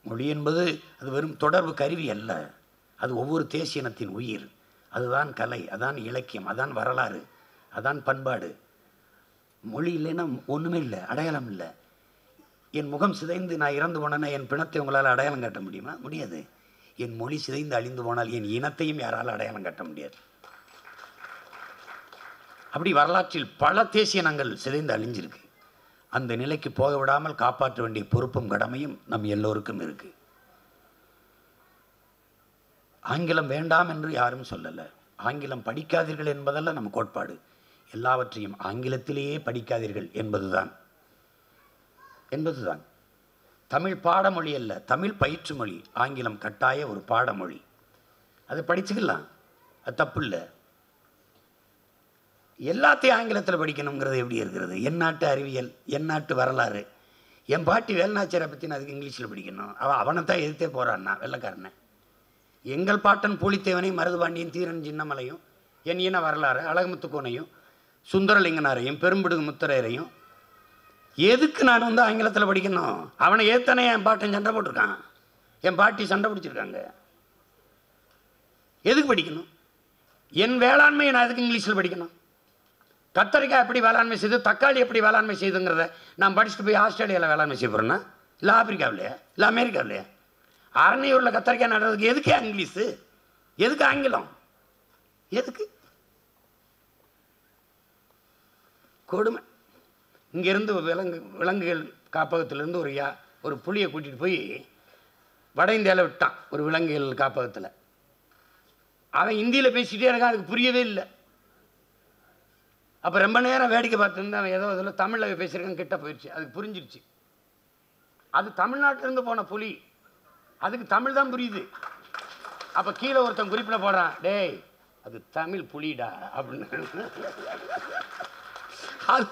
மொழி என்பது அது வெறும் தொடர்பு கருவி அல்ல அது ஒவ்வொரு தேசிய இனத்தின் உயிர் அதுதான் கலை அதான் இலக்கியம் அதான் வரலாறு அதான் பண்பாடு மொழி இல்லைன்னா ஒன்றுமே இல்லை அடையாளம் இல்லை என் முகம் சிதைந்து நான் இறந்து போனேன்னா என் பிணத்தை உங்களால் அடையாளம் காட்ட முடியுமா முடியாது என் மொழி சிதைந்து அழிந்து போனால் என் இனத்தையும் யாரால் அடையாளம் காட்ட முடியாது அப்படி வரலாற்றில் பல தேசிய இனங்கள் சிதைந்து அழிஞ்சிருக்கு அந்த நிலைக்கு போக விடாமல் காப்பாற்ற வேண்டிய பொறுப்பும் கடமையும் நம் எல்லோருக்கும் இருக்கு ஆங்கிலம் வேண்டாம் என்று யாரும் சொல்லலை ஆங்கிலம் படிக்காதீர்கள் என்பதல்ல நம்ம கோட்பாடு எல்லாவற்றையும் ஆங்கிலத்திலேயே படிக்காதீர்கள் என்பதுதான் என்பதுதான் தமிழ் பாடமொழி அல்ல தமிழ் பயிற்று மொழி ஆங்கிலம் கட்டாய ஒரு பாடமொழி அதை படிச்சுக்கலாம் அது தப்பு இல்லை எல்லாத்தையும் ஆங்கிலத்தில் படிக்கணுங்கிறது எப்படி இருக்கிறது என் நாட்டு அறிவியல் என் நாட்டு வரலாறு என் பாட்டி வேலுநாச்சியரை பற்றி நான் அதுக்கு இங்கிலீஷில் படிக்கணும் அவன் அவனை தான் எதிர்த்தே போகிறான்னா வெள்ளக்காரனை எங்கள் பாட்டன் பூலித்தேவனையும் மருதுபாண்டியன் தீரன் சின்னமலையும் என் இன வரலாறு அழகுமுத்துக்கோனையும் சுந்தரலிங்கனாரையும் பெரும்பிடுகு முத்தரையரையும் எதுக்கு நான் வந்து ஆங்கிலத்தில் படிக்கணும் அவனை ஏத்தனே என் பாட்டன் சண்டை போட்டிருக்கான் என் பாட்டி சண்டை பிடிச்சிருக்காங்க எதுக்கு படிக்கணும் என் வேளாண்மையை நான் எதுக்கு இங்கிலீஷில் படிக்கணும் கத்தரிக்காய் எப்படி வேளாண்மை செய்து தக்காளி எப்படி வேளாண்மை செய்துங்கிறத நான் படிச்சுட்டு போய் ஆஸ்திரேலியாவில் வேளாண்மை செய்ய போகிறேன்னா இல்லை ஆப்பிரிக்காவிலையா இல்லை அமெரிக்காவிலையா அரணியூரில் கத்தரிக்காய் நடுறதுக்கு எதுக்கு இங்கிலீஷு எதுக்கு ஆங்கிலம் எதுக்கு கொடுமை இங்கேருந்து விலங்கு விலங்குகள் காப்பகத்திலேருந்து ஒரு யா ஒரு புளியை கூட்டிகிட்டு போய் வட இந்தியாவில் விட்டான் ஒரு விலங்குகள் காப்பகத்தில் அவன் ஹிந்தியில் பேசிகிட்டே இருக்கான் அதுக்கு புரியவே இல்லை அப்போ ரொம்ப நேரம் வேடிக்கை பார்த்துருந்து அவன் ஏதோ இதில் தமிழில் பேசியிருக்கான் கிட்ட போயிடுச்சு அதுக்கு புரிஞ்சிருச்சு அது தமிழ்நாட்டிலேருந்து போன புலி அதுக்கு தமிழ் தான் புரியுது அப்போ கீழே ஒருத்தன் குறிப்பிட போடுறான் டேய் அது தமிழ் புலிடா அப்படின்னு அது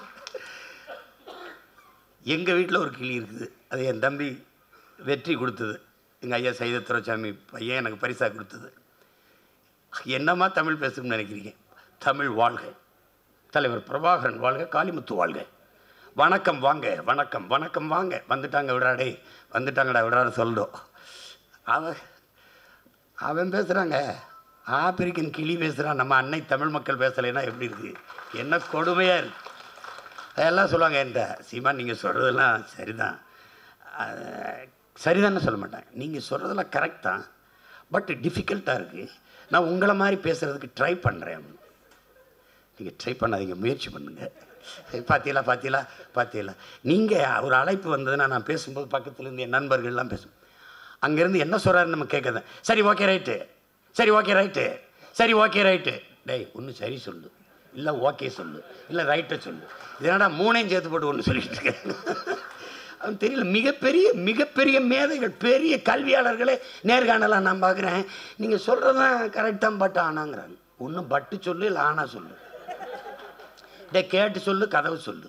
எங்கள் வீட்டில் ஒரு கிளி இருக்குது அது என் தம்பி வெற்றி கொடுத்தது எங்கள் ஐயா சைதத்துறசாமி பையன் எனக்கு பரிசாக கொடுத்தது என்னம்மா தமிழ் பேசணும்னு நினைக்கிறீங்க தமிழ் வாழ்க தலைவர் பிரபாகரன் வாழ்க காளிமுத்து வாழ்க வணக்கம் வாங்க வணக்கம் வணக்கம் வாங்க வந்துட்டாங்க விடாடே வந்துட்டாங்கடா விடாட சொல்லிடும் அவன் அவன் பேசுகிறாங்க ஆப்பிரிக்கன் கிளி பேசுகிறான் நம்ம அன்னை தமிழ் மக்கள் பேசலைன்னா எப்படி இருக்குது என்ன கொடுமையாக இருக்கு அதெல்லாம் சொல்லுவாங்க என்கிட்ட சீமா நீங்கள் சொல்கிறதெல்லாம் சரிதான் அஹ், சரிதான்னு சொல்ல மாட்டேன் நீங்கள் சொல்கிறதெல்லாம் கரெக்ட் தான் பட் டிஃபிகல்ட்டாக இருக்குது நான் உங்களை மாதிரி பேசுகிறதுக்கு ட்ரை பண்ணுறேன் நீங்கள் ட்ரை பண்ணாதீங்க முயற்சி பண்ணுங்கள் பார்த்தீங்களா பார்த்தீங்களா பார்த்தீங்களா நீங்கள் ஒரு அழைப்பு வந்ததுன்னா நான் பேசும்போது பக்கத்துலேருந்து என் நண்பர்கள்லாம் பேசும் அங்கேருந்து என்ன சொல்கிறாருன்னு நம்ம கேட்குறது சரி ஓகே ரைட்டு சரி ஓகே ரைட்டு சரி ஓகே ரைட்டு டேய் ஒன்று சரி சொல்லு இல்லை ஓகே சொல்லு இல்லை ரைட்டை சொல்லு இதனடா மூணையும் சேர்த்து போட்டு ஒன்று சொல்லிட்டு இருக்கேன் அவன் தெரியல மிகப்பெரிய மிகப்பெரிய மேதைகள் பெரிய கல்வியாளர்களே நேர்காணலாம் நான் பார்க்குறேன் நீங்கள் சொல்கிறது தான் கரெக்டாக பட்டு ஆனாங்கிறாங்க ஒன்று பட்டு சொல்லு இல்லை ஆனா சொல்லு டே கேட்டு சொல்லு கதவு சொல்லு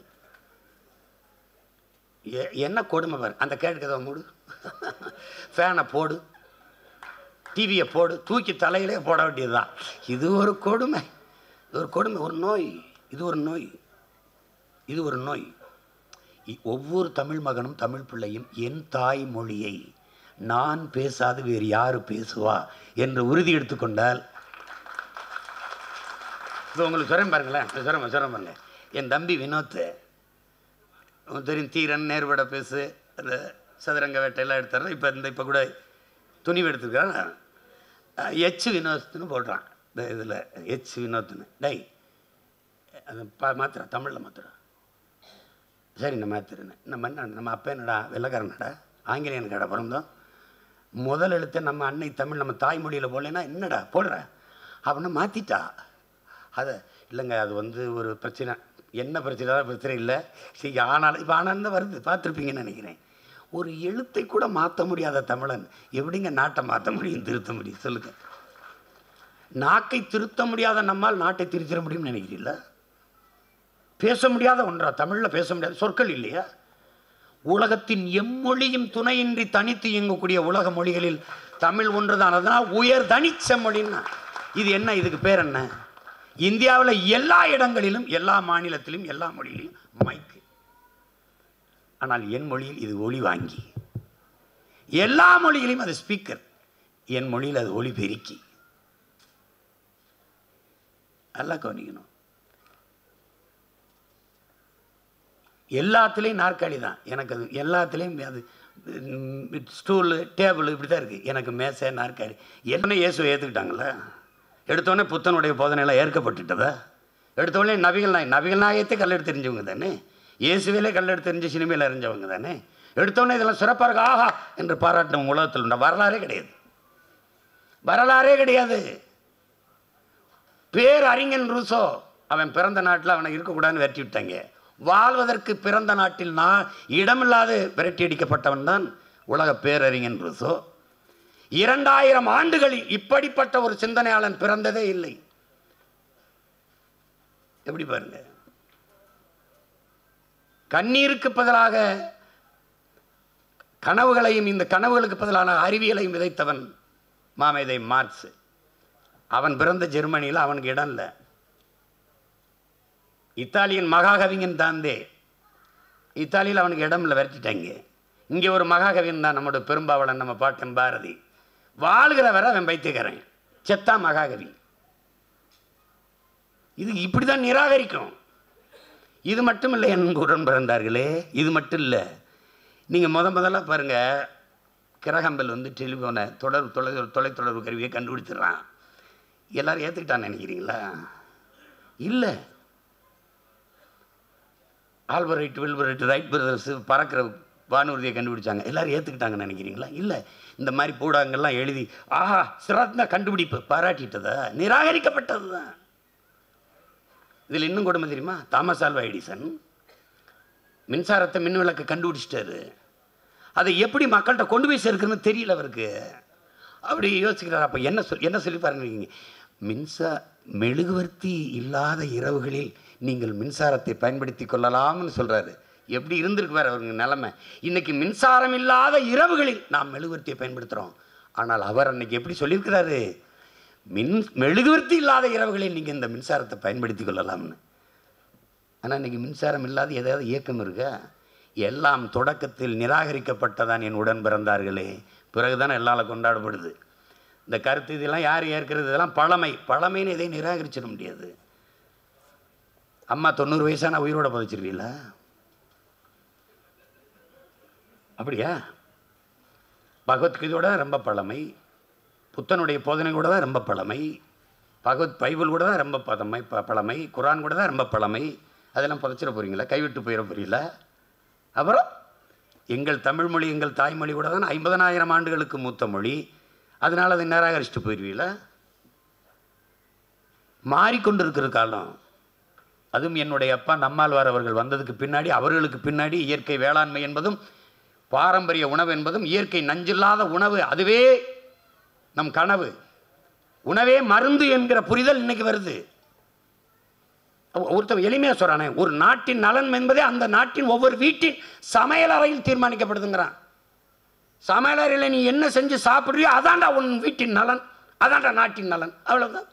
எ- என்ன கொடுமை பாரு அந்த கேட்டு கதவை மூடு ஃபேனை போடு டிவியை போடு தூக்கி தலையிலே போட வேண்டியதுதான் இது ஒரு கொடுமை இது ஒரு கொடுமை ஒரு நோய் இது ஒரு நோய் இது ஒரு நோய் இ- ஒவ்வொரு தமிழ் மகனும் தமிழ் பிள்ளையும் என் தாய் மொழியை நான் பேசாது வேறு யாரு பேசுவா என்று உறுதி எடுத்துக்கொண்டால் இப்போ உங்களுக்கு சொல்கிறேன் பாருங்களேன் சொல்கிறேன் சொல்கிறேன் பாருங்க என் தம்பி வினோத் அவன் தெரியும் தீரன் நேர்வட பேசு அந்த சதுரங்க வேட்டையெல்லாம் எடுத்துறேன் இப்போ இந்த இப்போ கூட துணிவு எடுத்துருக்கான் எச் வினோத்னு போடுறான் இந்த இதில் எச் வினோத்னு டேய் அது பா மாத்திரம் தமிழில் மாத்திரம் சரி நான் மாத்திருந்தேன் நம்ம என்ன நம்ம அப்பா என்னடா வெள்ளக்காரனடா ஆங்கிலேயன் கடை பிறந்தோம் முதல் எழுத்தை நம்ம அன்னை தமிழ் நம்ம தாய்மொழியில் போடலைன்னா என்னடா போடுற அவனை மாற்றிட்டா அதை இல்லைங்க அது வந்து ஒரு பிரச்சனை என்ன பிரச்சனை தான் பிரச்சனை இல்லை சரி ஆனாலும் இப்போ ஆனாலும் தான் வருது பார்த்துருப்பீங்கன்னு நினைக்கிறேன் ஒரு எழுத்தை கூட மாற்ற முடியாத தமிழன் எப்படிங்க நாட்டை மாற்ற முடியும் திருத்த முடியும் சொல்லுங்க நாக்கை திருத்த முடியாத நம்மால் நாட்டை திருத்திட முடியும்னு நினைக்கிறீங்களா பேச முடியாத ஒன்றா தமிழில் பேச முடியாத சொற்கள் இல்லையா உலகத்தின் எம்மொழியும் துணையின்றி தனித்து இயங்கக்கூடிய உலக மொழிகளில் தமிழ் ஒன்றுதான் அதனால் உயர் தனிச்ச மொழின்னா இது என்ன இதுக்கு பேர் என்ன இந்தியாவில் எல்லா இடங்களிலும் எல்லா மாநிலத்திலும் எல்லா மொழியிலும் மைக்கு ஆனால் என் மொழியில் இது ஒளி வாங்கி எல்லா மொழியிலையும் அது ஸ்பீக்கர் என் மொழியில் அது ஒளி பெருக்கி நல்லா கவனிக்கணும் எல்லாத்துலேயும் நாற்காலி தான் எனக்கு அது எல்லாத்துலேயும் அது ஸ்டூலு டேபிள் இப்படி தான் இருக்குது எனக்கு மேசை நாற்காலி எல்லாமே இயேசுவை ஏற்றுக்கிட்டாங்களா எடுத்தோடனே புத்தனுடைய போதனையெல்லாம் ஏற்கப்பட்டுட்டதா எடுத்தோடனே நபிகள் நாய் நபிகள் நாயத்தை கல்லெடுத்து தெரிஞ்சவங்க தானே இயேசுவிலே கல்லெடுத்து தெரிஞ்சு சினிமையில் அறிஞ்சவங்க தானே எடுத்தோடனே இதெல்லாம் சிறப்பாக இருக்கு ஆஹா என்று பாராட்டின உலகத்தில் உண்டா வரலாறே கிடையாது வரலாறே கிடையாது பேர் அறிஞன் ரூசோ அவன் பிறந்த நாட்டில் அவனை இருக்கக்கூடாதுன்னு விரட்டி விட்டாங்க வாழ்வதற்கு பிறந்த நாட்டில் நான் இடமில்லாது விரட்டி அடிக்கப்பட்டவன் தான் உலக பேரறிஞன் ரூசோ இரண்டாயிரம் ஆண்டுகளில் இப்படிப்பட்ட ஒரு சிந்தனையாளன் பிறந்ததே இல்லை எப்படி பாருங்க கண்ணீருக்கு பதிலாக கனவுகளையும் இந்த கனவுகளுக்கு பதிலான அறிவியலையும் விதைத்தவன் மாமேதை மார்க்ஸ் அவன் பிறந்த ஜெர்மனியில் அவனுக்கு இடம் இல்லை இத்தாலியன் மகாகவிஞன் தாந்தே இத்தாலியில் அவனுக்கு இடம் இல்லை விரட்டிட்டாங்க இங்கே ஒரு மகாகவியன் தான் நம்மளோட பெரும்பாவளன் நம்ம பாட்டன் பாரதி வாழ்கிற வரை அவன் பைத்தியக்காரன் செத்தா மகாகவி இது இப்படி தான் நிராகரிக்கும் இது மட்டும் இல்லை என் உடன் பிறந்தார்களே இது மட்டும் இல்லை நீங்கள் முத முதல்ல பாருங்கள் கிரகம்பல் வந்து டெலிஃபோனை தொடர் தொலை தொலைத்தொடர்பு கருவியை கண்டுபிடிச்சிடுறான் எல்லாரும் ஏற்றுக்கிட்டான்னு நினைக்கிறீங்களா இல்லை ஆல்பரைட் வில்பரைட் ரைட் பிரதர்ஸ் பறக்கிற வானூர்தியை கண்டுபிடிச்சாங்க எல்லாரும் ஏற்றுக்கிட்டாங்கன்னு நினைக்கிறீங்களா இல்லை இந்த மாதிரி பூடாங்கெல்லாம் எழுதி ஆஹா சிறந்த கண்டுபிடிப்பு பாராட்டிட்டதா நிராகரிக்கப்பட்டது தான் இதில் இன்னும் கொடுமை தெரியுமா தாமஸ் ஆல்வா எடிசன் மின்சாரத்தை மின் விளக்கு கண்டுபிடிச்சிட்டாரு அதை எப்படி மக்கள்கிட்ட கொண்டு போய் சேர்க்கணும்னு தெரியல அவருக்கு அப்படி யோசிக்கிறார் அப்போ என்ன சொல் என்ன சொல்லி பாருங்க மின்சா மெழுகுவர்த்தி இல்லாத இரவுகளில் நீங்கள் மின்சாரத்தை பயன்படுத்தி கொள்ளலாம்னு சொல்கிறாரு எப்படி இருந்திருக்கு வேறு அவருங்க நிலைமை இன்னைக்கு மின்சாரம் இல்லாத இரவுகளில் நாம் மெழுகுவர்த்தியை பயன்படுத்துகிறோம் ஆனால் அவர் அன்னைக்கு எப்படி சொல்லியிருக்கிறாரு மின் மெழுகுவர்த்தி இல்லாத இரவுகளில் நீங்கள் இந்த மின்சாரத்தை பயன்படுத்தி கொள்ளலாம்னு ஆனால் இன்றைக்கி மின்சாரம் இல்லாத ஏதாவது இயக்கம் இருக்கா எல்லாம் தொடக்கத்தில் நிராகரிக்கப்பட்டதான் என் உடன் பிறந்தார்களே பிறகுதான் எல்லாரும் கொண்டாடப்படுது இந்த கருத்து இதெல்லாம் யார் ஏற்கிறது இதெல்லாம் பழமை பழமைன்னு எதையும் நிராகரிச்சிட முடியாது அம்மா தொண்ணூறு வயசான உயிரோட புதைச்சிருவீங்களா அப்படியா பகவத்கீதையோட ரொம்ப பழமை புத்தனுடைய போதனை கூட தான் ரொம்ப பழமை பகவத் பைபிள் கூட தான் ரொம்ப பழமை ப பழமை குரான் கூட தான் ரொம்ப பழமை அதெல்லாம் புதைச்சிட போகிறீங்களா கைவிட்டு போயிட போறீங்களா அப்புறம் எங்கள் தமிழ் மொழி எங்கள் தாய்மொழி கூட தான் ஐம்பதனாயிரம் ஆண்டுகளுக்கு மூத்த மொழி அதனால் அதை நிராகரிச்சுட்டு போயிடுவீங்களா மாறிக்கொண்டிருக்கிற காலம் அதுவும் என்னுடைய அப்பா நம்மாழ்வார் அவர்கள் வந்ததுக்கு பின்னாடி அவர்களுக்கு பின்னாடி இயற்கை வேளாண்மை என்பதும் பாரம்பரிய உணவு என்பதும் இயற்கை நஞ்சில்லாத உணவு அதுவே நம் கனவு உணவே மருந்து என்கிற புரிதல் இன்னைக்கு வருது ஒருத்தன் எளிமையாக சொல்கிறானே ஒரு நாட்டின் நலன் என்பதே அந்த நாட்டின் ஒவ்வொரு வீட்டின் சமையலறையில் தீர்மானிக்கப்படுதுங்கிறான் சமையலறையில் நீ என்ன செஞ்சு சாப்பிட்றியோ அதான்டா உன் வீட்டின் நலன் அதான்டா நாட்டின் நலன் அவ்வளவுதான்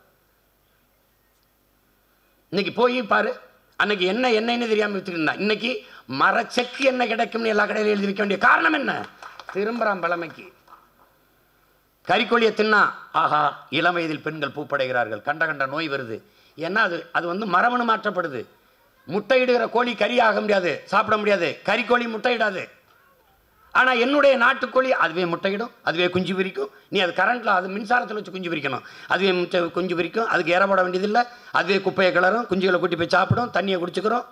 இன்னைக்கு போய் பாரு அன்னைக்கு என்ன எண்ணெய்னு தெரியாமல் வித்துக்கிட்டு இன்னைக்கு மரச்செக்கு என்ன கிடைக்கும்னு எல்லா கடையிலும் எழுதி வைக்க வேண்டிய காரணம் என்ன திரும்புறான் பழமைக்கு கறிக்கோழியை தின்னா ஆஹா இளம் வயதில் பெண்கள் பூப்படைகிறார்கள் கண்ட கண்ட நோய் வருது ஏன்னா அது அது வந்து மரபணு மாற்றப்படுது முட்டையிடுகிற கோழி கறி ஆக முடியாது சாப்பிட முடியாது கறிக்கோழி முட்டையிடாது ஆனால் என்னுடைய நாட்டுக்கோழி அதுவே முட்டையிடும் அதுவே குஞ்சு பிரிக்கும் நீ அது கரண்ட்டில் அது மின்சாரத்தில் வச்சு குஞ்சு பிரிக்கணும் அதுவே முட்டை குஞ்சு பிரிக்கும் அதுக்கு ஏற போட வேண்டியதில்லை அதுவே குப்பையை கிளறும் குஞ்சுகளை கூட்டி போய் சாப்பிடும் தண்ணியை குடிச்சுக்கிறோம்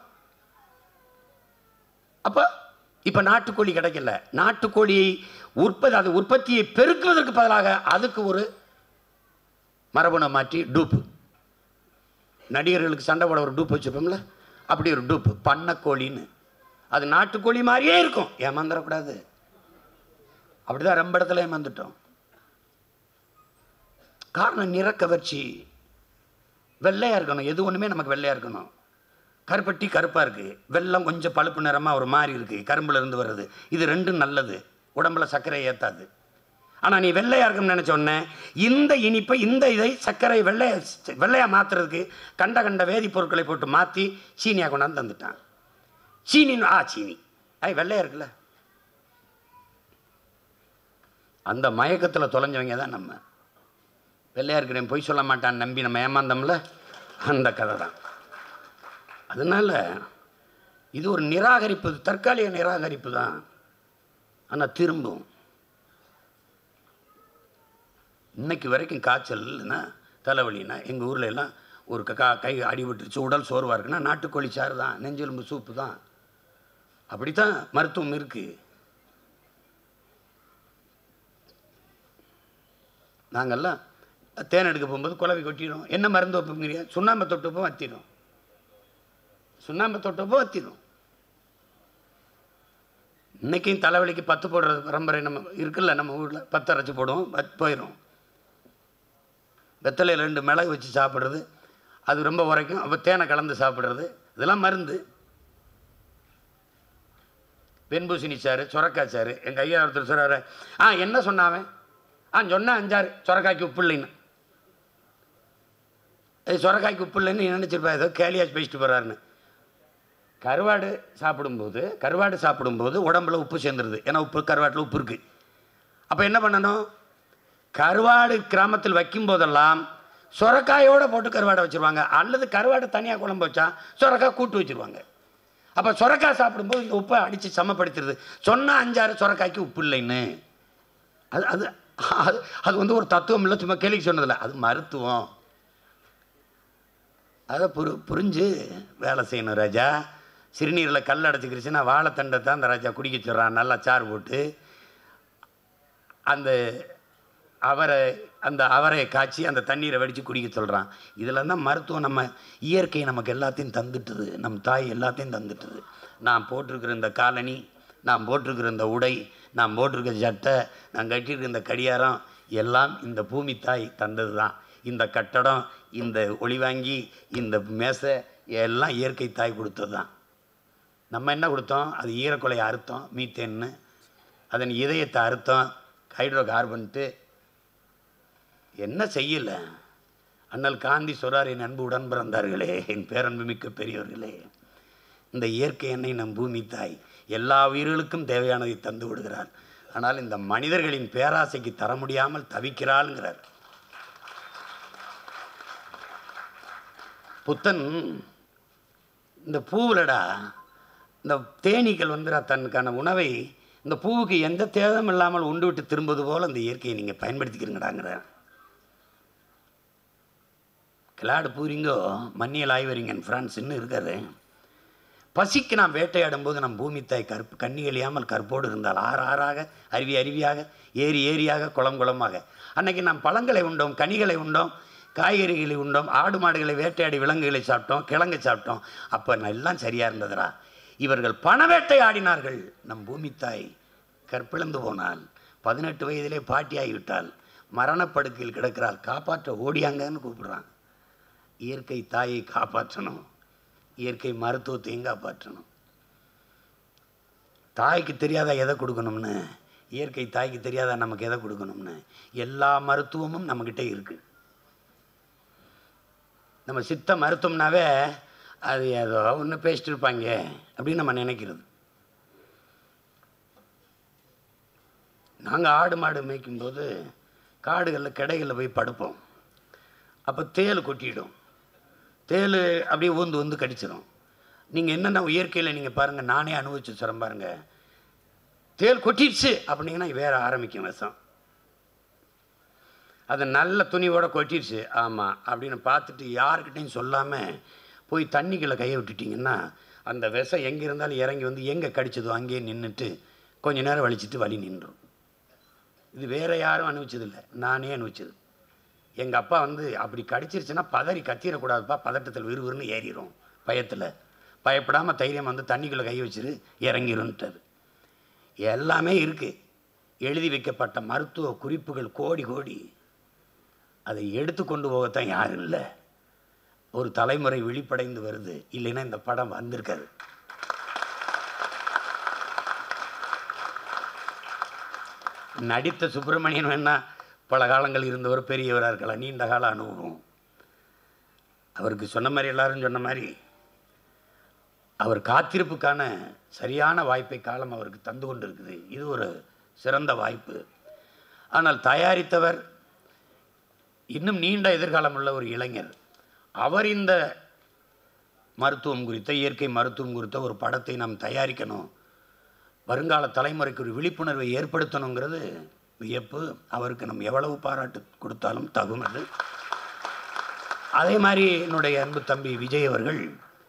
அப்போ இப்போ நாட்டுக்கோழி கிடைக்கல நாட்டுக்கோழியை உற்பத்தி அது உற்பத்தியை பெருக்குவதற்கு பதிலாக அதுக்கு ஒரு மரபணு மாற்றி டூப்பு நடிகர்களுக்கு சண்டை போட ஒரு டூப் வச்சுப்போம்ல அப்படி ஒரு டூப்பு பண்ணக்கோழின்னு அது நாட்டுக்கோழி மாதிரியே இருக்கும் ஏமாந்துடக்கூடாது அப்படிதான் ரொம்ப இடத்துல ஏமாந்துட்டோம் காரணம் நிறக்கவர்ச்சி வெள்ளையாக இருக்கணும் எது ஒன்றுமே நமக்கு வெள்ளையாக இருக்கணும் கருப்பட்டி கருப்பாக இருக்குது வெள்ளம் கொஞ்சம் பழுப்பு நிறமாக ஒரு மாதிரி இருக்குது கரும்புல இருந்து வர்றது இது ரெண்டும் நல்லது உடம்புல சர்க்கரை ஏற்றாது ஆனால் நீ வெள்ளையாக இருக்கும்னு நினச்ச உடனே இந்த இனிப்பை இந்த இதை சர்க்கரை வெள்ளைய வெள்ளையாக மாற்றுறதுக்கு கண்ட கண்ட வேதிப்பொருட்களை போட்டு மாற்றி சீனியாக கொண்டாந்து தந்துட்டான் சீனி ஆ சீனி ஐ வெள்ளையாக இருக்குல்ல அந்த மயக்கத்தில் தொலைஞ்சவங்க தான் நம்ம வெள்ளையாருக்கிறேன் பொய் சொல்ல மாட்டான்னு நம்பி நம்ம ஏமாந்தோம்ல அந்த கதை தான் அதனால் இது ஒரு நிராகரிப்பு தற்காலிக நிராகரிப்பு தான் ஆனால் திரும்பும் இன்னைக்கு வரைக்கும் காய்ச்சல்னா தலைவலினா எங்கள் ஊர்ல எல்லாம் ஒரு கா கை அடிபட்டுருச்சு உடல் சோர்வாக இருக்குன்னா நாட்டுக்கோழி சாறு தான் நெஞ்செலும்பு சூப்பு தான் அப்படித்தான் மருத்துவம் இருக்குது நாங்கள்லாம் தேன் எடுக்க போகும்போது குழவி கொட்டிடும் என்ன மருந்து வைப்போங்கிறியா சுண்ணாம்பை தொட்டப்போ வத்திடும் சுண்ணாம்பை தொட்டப்போ வத்திடும் இன்னைக்கும் தலைவலிக்கு பத்து போடுற பரம்பரை நம்ம இருக்குல்ல நம்ம ஊரில் பத்து அரைச்சி போடுவோம் வத் போயிடும் வெத்தலையில் ரெண்டு மிளகு வச்சு சாப்பிட்றது அது ரொம்ப உரைக்கும் அப்போ தேனை கலந்து சாப்பிட்றது இதெல்லாம் மருந்து வெண்பூசணி சாறு சுரக்காய் சாறு எங்கள் ஐயா ஒருத்தர் சொல்கிறாரு ஆ என்ன சொன்னாவன் ஆ சொன்னா அஞ்சாறு சுரக்காய்க்கு உப்பு இல்லைன்னு ஏய் சுரக்காய்க்கு உப்பு இல்லைன்னு நீ நினச்சிருப்பா ஏதோ கேலியாச்சு பேசிட்டு போகிறாருன்னு கருவாடு சாப்பிடும்போது கருவாடு சாப்பிடும்போது உடம்புல உப்பு சேர்ந்துருது ஏன்னா உப்பு கருவாட்டில் உப்பு இருக்குது அப்போ என்ன பண்ணணும் கருவாடு கிராமத்தில் வைக்கும் போதெல்லாம் சுரக்காயோட போட்டு கருவாடை வச்சுருவாங்க அல்லது கருவாடு தனியாக குழம்பு வச்சா சுரக்காய் கூட்டு வச்சுருவாங்க அப்போ சுரக்காய் சாப்பிடும்போது இந்த உப்பை அடித்து சமப்படுத்திடுது சொன்னால் அஞ்சாறு சுரக்காய்க்கு உப்பு இல்லைன்னு அது அது அது அது வந்து ஒரு தத்துவம் இல்லை சும்மா கேள்வி சொன்னதில்ல அது மருத்துவம் அதை புரி புரிஞ்சு வேலை செய்யணும் ராஜா சிறுநீரில் கல் அடைச்சிக்கிருச்சுன்னா வாழைத்தண்டை தான் அந்த ராஜா குடிக்க சொல்கிறான் நல்லா சாறு போட்டு அந்த அவரை அந்த அவரையை காய்ச்சி அந்த தண்ணீரை வடித்து குடிக்க சொல்கிறான் இதில் தான் மருத்துவம் நம்ம இயற்கை நமக்கு எல்லாத்தையும் தந்துட்டுது நம் தாய் எல்லாத்தையும் தந்துட்டுது நான் போட்டிருக்கிற இந்த காலனி நான் போட்டிருக்கிற இந்த உடை நான் போட்டிருக்கிற சட்டை நான் கட்டியிருக்கிற இந்த கடியாரம் எல்லாம் இந்த பூமி தாய் தந்தது தான் இந்த கட்டடம் இந்த ஒளிவாங்கி இந்த மேசை எல்லாம் இயற்கை தாய் கொடுத்தது தான் நம்ம என்ன கொடுத்தோம் அது ஈரக்குலையை அறுத்தோம் மீத்தேன்னு அதன் இதயத்தை அறுத்தோம் ஹைட்ரோ கார்பன்ட்டு என்ன செய்யலை அண்ணல் காந்தி சொல்றார் என் அன்பு உடன் பிறந்தார்களே என் பேரன்பு மிக்க பெரியவர்களே இந்த இயற்கை எண்ணெய் நம் பூமி தாய் எல்லா உயிர்களுக்கும் தேவையானதை தந்து விடுகிறார் ஆனால் இந்த மனிதர்களின் பேராசைக்கு தர முடியாமல் தவிக்கிறாள்ங்கிறார் புத்தன் இந்த பூவிலடா இந்த தேனீக்கள் வந்து தனக்கான உணவை இந்த பூவுக்கு எந்த தேதம் இல்லாமல் உண்டு விட்டு திரும்புவது போல் அந்த இயற்கையை நீங்கள் பயன்படுத்திக்கிறீங்கடாங்கிற கிளாடு பூரிங்கோ மன்னியல் ஆய்வறிஞன் ஃப்ரான்ஸ்ன்னு இருக்காரு பசிக்கு நாம் வேட்டையாடும் போது நம் பூமி தாய் கற்பு கண்ணி எழியாமல் கற்போடு இருந்தால் ஆறு ஆறாக அருவி அருவியாக ஏரி ஏரியாக குளம் குளமாக அன்னைக்கு நாம் பழங்களை உண்டோம் கனிகளை உண்டோம் காய்கறிகளை உண்டோம் ஆடு மாடுகளை வேட்டையாடி விலங்குகளை சாப்பிட்டோம் கிழங்கு சாப்பிட்டோம் அப்போ எல்லாம் சரியாக இருந்ததுடா இவர்கள் பண வேட்டையாடினார்கள் நம் பூமி தாய் கற்பிழந்து போனால் பதினெட்டு வயதிலே பாட்டியாகிவிட்டால் மரணப்படுக்கையில் கிடக்கிறாள் காப்பாற்ற ஓடியாங்கன்னு கூப்பிடுறான் இயற்கை தாயை காப்பாற்றணும் இயற்கை மருத்துவத்தையும் காப்பாற்றணும் தாய்க்கு தெரியாதா எதை கொடுக்கணும்னு இயற்கை தாய்க்கு தெரியாதா நமக்கு எதை கொடுக்கணும்னு எல்லா மருத்துவமும் நம்மக்கிட்ட இருக்குது நம்ம சித்த மருத்துவம்னாவே அது ஏதோ ஒன்று பேசிட்டு இருப்பாங்க அப்படின்னு நம்ம நினைக்கிறது நாங்கள் ஆடு மாடு மேய்க்கும்போது காடுகளில் கிடைகளில் போய் படுப்போம் அப்போ தேல் கொட்டிடும் தேல் அப்படியே ஊந்து வந்து கடிச்சிடும் நீங்கள் என்னென்ன இயற்கையில் நீங்கள் பாருங்கள் நானே அனுபவிச்சு சொல்கிறேன் பாருங்கள் தேல் கொட்டிடுச்சு அப்படிங்கன்னா வேற ஆரம்பிக்கும் விஷம் அது நல்ல துணியோட கொட்டிடுச்சு ஆமாம் அப்படின்னு பார்த்துட்டு யாருக்கிட்டையும் சொல்லாமல் போய் தண்ணிக்குள்ளே கையை விட்டுட்டிங்கன்னா அந்த விஷம் எங்கே இருந்தாலும் இறங்கி வந்து எங்கே கடிச்சதோ அங்கேயே நின்றுட்டு கொஞ்ச நேரம் வலிச்சிட்டு வலி நின்றும் இது வேற யாரும் அனுபவிச்சதில்லை நானே அனுபவிச்சது எங்கள் அப்பா வந்து அப்படி கடிச்சிருச்சுன்னா பதறி கத்திடக்கூடாதுப்பா பதட்டத்தில் விறுவிறுன்னு ஏறிடும் பயத்தில் பயப்படாமல் தைரியம் வந்து தண்ணிக்குள்ளே கை வச்சிரு இறங்கிருன்ட்டார் எல்லாமே இருக்குது எழுதி வைக்கப்பட்ட மருத்துவ குறிப்புகள் கோடி கோடி அதை எடுத்து கொண்டு போகத்தான் யாரும் இல்லை ஒரு தலைமுறை விழிப்படைந்து வருது இல்லைன்னா இந்த படம் வந்திருக்காது நடித்த சுப்பிரமணியன் வேணா பல காலங்கள் இருந்தவர் பெரியவராக இருக்கலாம் நீண்ட கால அனுபவம் அவருக்கு சொன்ன மாதிரி எல்லாரும் சொன்ன மாதிரி அவர் காத்திருப்புக்கான சரியான வாய்ப்பை காலம் அவருக்கு தந்து கொண்டு இருக்குது இது ஒரு சிறந்த வாய்ப்பு ஆனால் தயாரித்தவர் இன்னும் நீண்ட எதிர்காலம் உள்ள ஒரு இளைஞர் அவர் இந்த மருத்துவம் குறித்த இயற்கை மருத்துவம் குறித்த ஒரு படத்தை நாம் தயாரிக்கணும் வருங்கால தலைமுறைக்கு ஒரு விழிப்புணர்வை ஏற்படுத்தணுங்கிறது வியப்பு அவருக்கு நம்ம எவ்வளவு பாராட்டு கொடுத்தாலும் தகும் அது அதே மாதிரி என்னுடைய அன்பு தம்பி விஜய் அவர்கள்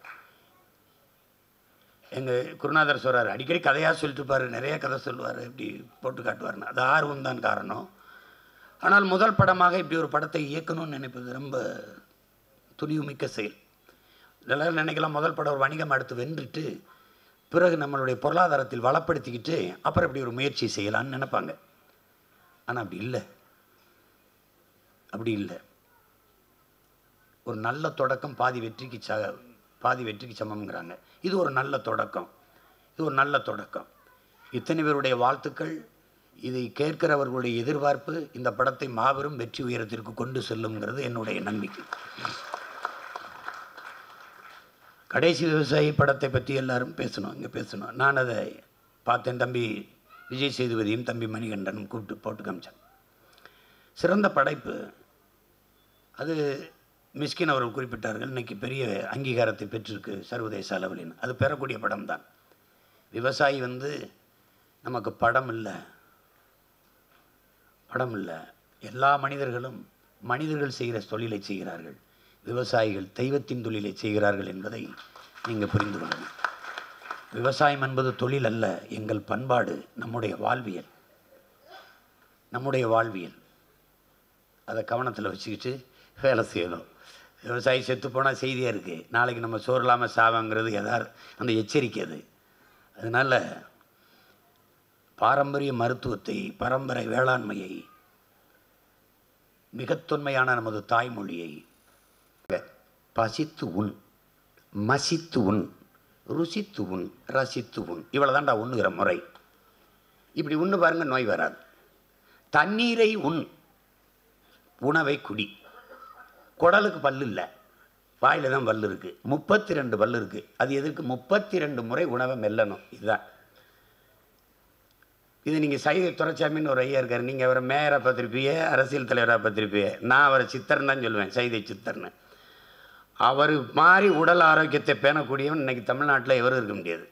எங்கள் குருநாதர் சொல்கிறார் அடிக்கடி கதையாக சொல்லிட்டு இருப்பாரு நிறைய கதை சொல்லுவார் இப்படி போட்டு காட்டுவார்னு அது ஆர்வம் தான் காரணம் ஆனால் முதல் படமாக இப்படி ஒரு படத்தை இயக்கணும்னு நினைப்பது ரொம்ப துணிவுமிக்க செயல் எல்லாரும் நினைக்கலாம் முதல் படம் ஒரு வணிகம் அடுத்து வென்றுட்டு பிறகு நம்மளுடைய பொருளாதாரத்தில் வளப்படுத்திக்கிட்டு அப்புறம் இப்படி ஒரு முயற்சி செய்யலாம்னு நினைப்பாங்க ஆனால் அப்படி இல்லை அப்படி இல்லை ஒரு நல்ல தொடக்கம் பாதி வெற்றிக்கு ச பாதி வெற்றிக்கு சமம்ங்கிறாங்க இது ஒரு நல்ல தொடக்கம் இது ஒரு நல்ல தொடக்கம் இத்தனை பேருடைய வாழ்த்துக்கள் இதை கேட்கிறவர்களுடைய எதிர்பார்ப்பு இந்த படத்தை மாபெரும் வெற்றி உயரத்திற்கு கொண்டு செல்லுங்கிறது என்னுடைய நம்பிக்கை கடைசி விவசாயி படத்தை பற்றி எல்லாரும் பேசணும் இங்கே பேசணும் நான் அதை பார்த்தேன் தம்பி விஜய் சேதுபதியும் தம்பி மணிகண்டனும் கூப்பிட்டு போட்டு காமிச்சேன் சிறந்த படைப்பு அது மிஸ்கின் அவர்கள் குறிப்பிட்டார்கள் இன்னைக்கு பெரிய அங்கீகாரத்தை பெற்றிருக்கு சர்வதேச அளவில் அது பெறக்கூடிய படம் தான் விவசாயி வந்து நமக்கு படம் இல்லை படம் இல்லை எல்லா மனிதர்களும் மனிதர்கள் செய்கிற தொழிலை செய்கிறார்கள் விவசாயிகள் தெய்வத்தின் தொழிலை செய்கிறார்கள் என்பதை நீங்கள் புரிந்து கொள்ளணும் விவசாயம் என்பது தொழில் அல்ல எங்கள் பண்பாடு நம்முடைய வாழ்வியல் நம்முடைய வாழ்வியல் அதை கவனத்தில் வச்சுக்கிட்டு வேலை செய்யணும் விவசாயி செத்து போனால் செய்தியாக இருக்குது நாளைக்கு நம்ம சோறு இல்லாமல் சாவாங்கிறது எதார் அந்த எச்சரிக்கை அது அதனால் பாரம்பரிய மருத்துவத்தை பரம்பரை வேளாண்மையை மிகத் தொன்மையான நமது தாய்மொழியை பசித்து உண் மசித்து உண் ருசித்து உண் ரசித்து உண் இவ்வளோ தான்டா உண்ணுகிற முறை இப்படி உண்ணு பாருங்க நோய் வராது தண்ணீரை உண் உணவை குடி குடலுக்கு பல்லு இல்லை வாயில் தான் பல்லு இருக்குது முப்பத்தி ரெண்டு பல்லு இருக்குது அது எதுக்கு முப்பத்தி ரெண்டு முறை உணவை மெல்லணும் இதுதான் இது நீங்கள் சைதை துரைச்சாமின்னு ஒரு ஐயா இருக்கார் நீங்கள் அவரை மேயராக பார்த்துருப்பீங்க அரசியல் தலைவராக பார்த்துருப்பீங்க நான் அவரை சித்தர்னு தான் சொல்லுவேன் சைதை சித்தர்னு அவர் மாதிரி உடல் ஆரோக்கியத்தை பேணக்கூடியவன் இன்னைக்கு தமிழ்நாட்டில் எவரும் இருக்க முடியாது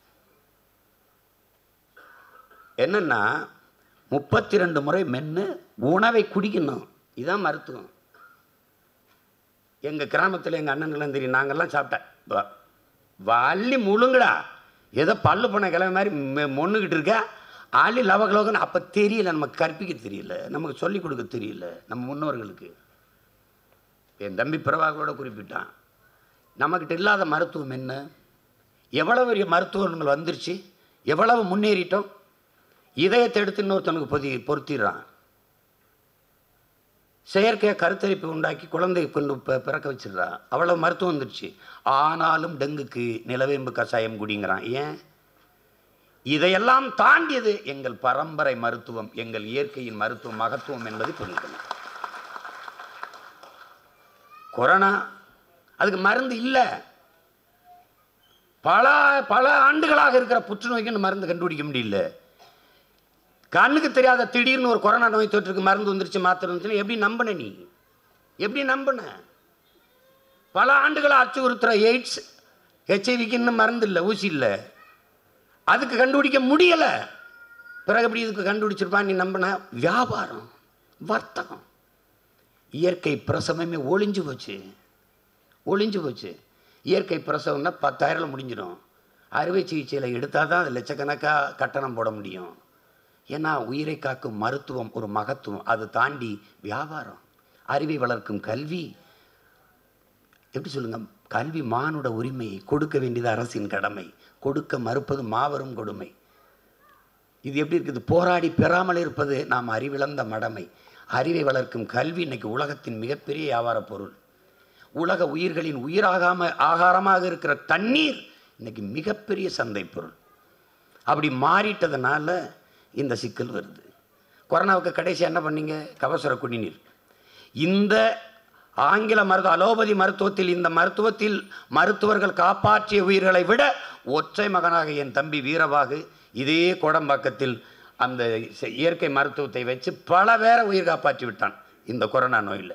என்னென்னா முப்பத்தி ரெண்டு முறை மென்று உணவை குடிக்கணும் இதுதான் மருத்துவம் எங்கள் கிராமத்தில் எங்கள் அண்ணன்களாம் தெரியும் நாங்கள்லாம் சாப்பிட்டேன் வ- வள்ளி முழுங்கடா ஏதோ பல்லு போன கிழமை மாதிரி மெ- மொன்னுக்கிட்டு இருக்க அள்ளி லவகலோகன்னு அப்போ தெரியல நமக்கு கற்பிக்க தெரியல நமக்கு சொல்லிக் கொடுக்க தெரியல நம்ம முன்னோர்களுக்கு என் தம்பி பிரபாகரோட குறிப்பிட்டான் நம்மக்கிட்ட இல்லாத மருத்துவம் என்ன எவ்வளவு பெரிய மருத்துவங்கள் வந்துருச்சு எவ்வளவு முன்னேறிட்டோம் இதயத்தை எடுத்து இன்னொருத்தனுக்கு பொதி பொருத்திடுறான் செயற்கை கருத்தரிப்பு உண்டாக்கி குழந்தை கொண்டு பி- பிறக்க வச்சிடுறான் அவ்வளோ மருத்துவம் வந்துருச்சு ஆனாலும் டெங்குக்கு நிலவேம்பு கஷாயம் குடிங்கிறான் ஏன் இதையெல்லாம் தாண்டியது எங்கள் பரம்பரை மருத்துவம் எங்கள் இயற்கையின் மருத்துவம் மகத்துவம் என்பதை புரிஞ்சுக்கணும் கொரோனா அதுக்கு மருந்து இல்லை பல பல ஆண்டுகளாக இருக்கிற புற்றுநோய்க்கு மருந்து கண்டுபிடிக்க முடியல கண்ணுக்கு தெரியாத திடீர்னு ஒரு கொரோனா நோய் தொற்றுக்கு மருந்து வந்துருச்சு மாத்திரை வந்துச்சுன்னா எப்படி நம்பின நீ எப்படி நம்பின பல ஆண்டுகளாக அச்சுறுத்துற எய்ட்ஸ் ஹெச்ஐவிக்கு இன்னும் மருந்து இல்லை ஊசி இல்லை அதுக்கு கண்டுபிடிக்க முடியலை பிறகு எப்படி இதுக்கு கண்டுபிடிச்சிருப்பான் நீ நம்பின வியாபாரம் வர்த்தகம் இயற்கை பிரசவமே ஒளிஞ்சு போச்சு ஒளிஞ்சு போச்சு இயற்கை பிரசவம்னா பத்தாயிரம் முடிஞ்சிடும் அறுவை சிகிச்சையில் எடுத்தால் தான் அது லட்சக்கணக்காக கட்டணம் போட முடியும் ஏன்னா உயிரை காக்கும் மருத்துவம் ஒரு மகத்துவம் அது தாண்டி வியாபாரம் அறிவை வளர்க்கும் கல்வி எப்படி சொல்லுங்க கல்வி மானுட உரிமையை கொடுக்க வேண்டியது அரசின் கடமை கொடுக்க மறுப்பது மாபெரும் கொடுமை இது எப்படி இருக்குது போராடி பெறாமல் இருப்பது நாம் அறிவிழந்த மடமை அறிவை வளர்க்கும் கல்வி இன்னைக்கு உலகத்தின் மிகப்பெரிய வியாபார பொருள் உலக உயிர்களின் உயிராகாம ஆகாரமாக இருக்கிற தண்ணீர் இன்னைக்கு மிகப்பெரிய சந்தை பொருள் அப்படி மாறிட்டதுனால இந்த சிக்கல் வருது கொரோனாவுக்கு கடைசி என்ன பண்ணீங்க கபசுர குடிநீர் இந்த ஆங்கில மருத்துவ அலோபதி மருத்துவத்தில் இந்த மருத்துவத்தில் மருத்துவர்கள் காப்பாற்றிய உயிர்களை விட ஒற்றை மகனாக என் தம்பி வீரபாகு இதே கோடம்பாக்கத்தில் அந்த செ- இயற்கை மருத்துவத்தை வச்சு பல பேரை உயிர் காப்பாற்றி விட்டான் இந்த கொரோனா நோயில்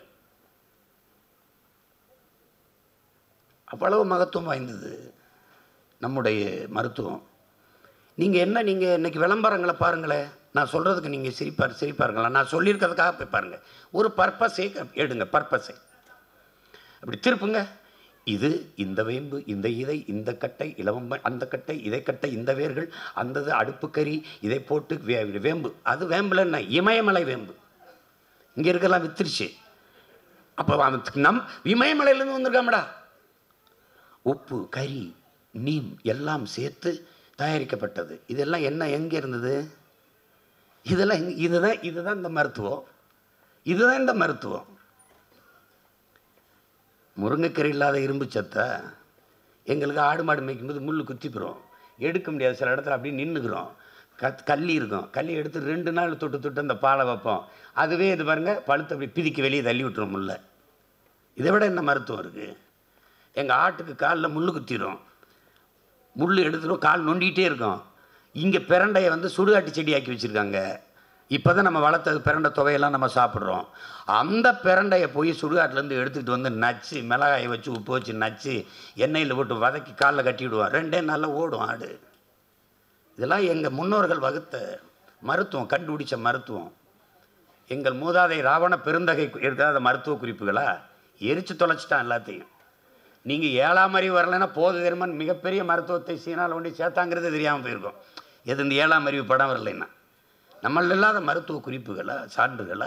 அவ்வளவு மகத்துவம் வாய்ந்தது நம்முடைய மருத்துவம் நீங்கள் என்ன நீங்கள் இன்னைக்கு விளம்பரங்களை பாருங்களேன் நான் சொல்கிறதுக்கு நீங்கள் சிரிப்பார் சிரிப்பாருங்களா நான் சொல்லியிருக்கிறதுக்காக போய் பாருங்கள் ஒரு பர்பஸை எடுங்க பர்பஸை அப்படி திருப்புங்க இது இந்த வேம்பு இந்த இதை இந்த கட்டை இலவம்ப அந்த கட்டை இதை கட்டை இந்த வேர்கள் அந்த இது அடுப்புக்கறி இதை போட்டு வே வேம்பு அது வேம்பில் என்ன இமயமலை வேம்பு இங்கே இருக்கலாம் வித்துருச்சு அப்போ அவன் நம் இமயமலையிலேருந்து வந்திருக்காமடா உப்பு கறி நீம் எல்லாம் சேர்த்து தயாரிக்கப்பட்டது இதெல்லாம் என்ன எங்கே இருந்தது இதெல்லாம் எங்க- இதுதான் இதுதான் இந்த மருத்துவம் இதுதான் இந்த மருத்துவம் முருங்கைக்கீரை இல்லாத இரும்பு சத்தை எங்களுக்கு ஆடு மாடு மேய்க்கும்போது முள் குத்திப்புறோம் எடுக்க முடியாது சில இடத்துல அப்படியே நின்றுக்கிறோம் கத் கல்லி இருக்கும் கல்லி எடுத்து ரெண்டு நாள் தொட்டு தொட்டு அந்த பாலை வைப்போம் அதுவே இது பாருங்க பழுத்து அப்படி பிதிக்கி வெளியே தள்ளி விட்டுரும் முல்லை இதை விட என்ன மருத்துவம் இருக்குது எங்கள் ஆட்டுக்கு காலில் முள் குத்திரும் முள் எடுத்துடும் கால் நொண்டிகிட்டே இருக்கும் இங்கே பிரண்டையை வந்து சுடுகாட்டு செடியாக்கி வச்சுருக்காங்க இப்போ தான் நம்ம வளர்த்தது பிரண்டை துவையெல்லாம் நம்ம சாப்பிட்றோம் அந்த பிரண்டையை போய் சுடுகாட்டிலேருந்து எடுத்துக்கிட்டு வந்து நச்சு மிளகாயை வச்சு உப்பு வச்சு நச்சு எண்ணெயில் போட்டு வதக்கி காலில் கட்டி விடுவோம் ரெண்டே நாளில் ஓடும் ஆடு இதெல்லாம் எங்கள் முன்னோர்கள் வகுத்த மருத்துவம் கண்டுபிடிச்ச மருத்துவம் எங்கள் மூதாதை ராவண பெருந்தகை இருக்காத மருத்துவ குறிப்புகளா எரிச்சு தொலைச்சிட்டான் எல்லாத்தையும் நீங்கள் ஏழாம் அறிவு வரலைன்னா போது தெரியுமான்னு மிகப்பெரிய மருத்துவத்தை சீனாவில் ஒண்டி சேர்த்தாங்கிறது தெரியாமல் போயிருக்கோம் எது இந்த ஏழாம் அறிவு படம் வரலைன்னா நம்மள இல்லாத மருத்துவ குறிப்புகளா சான்றுகளா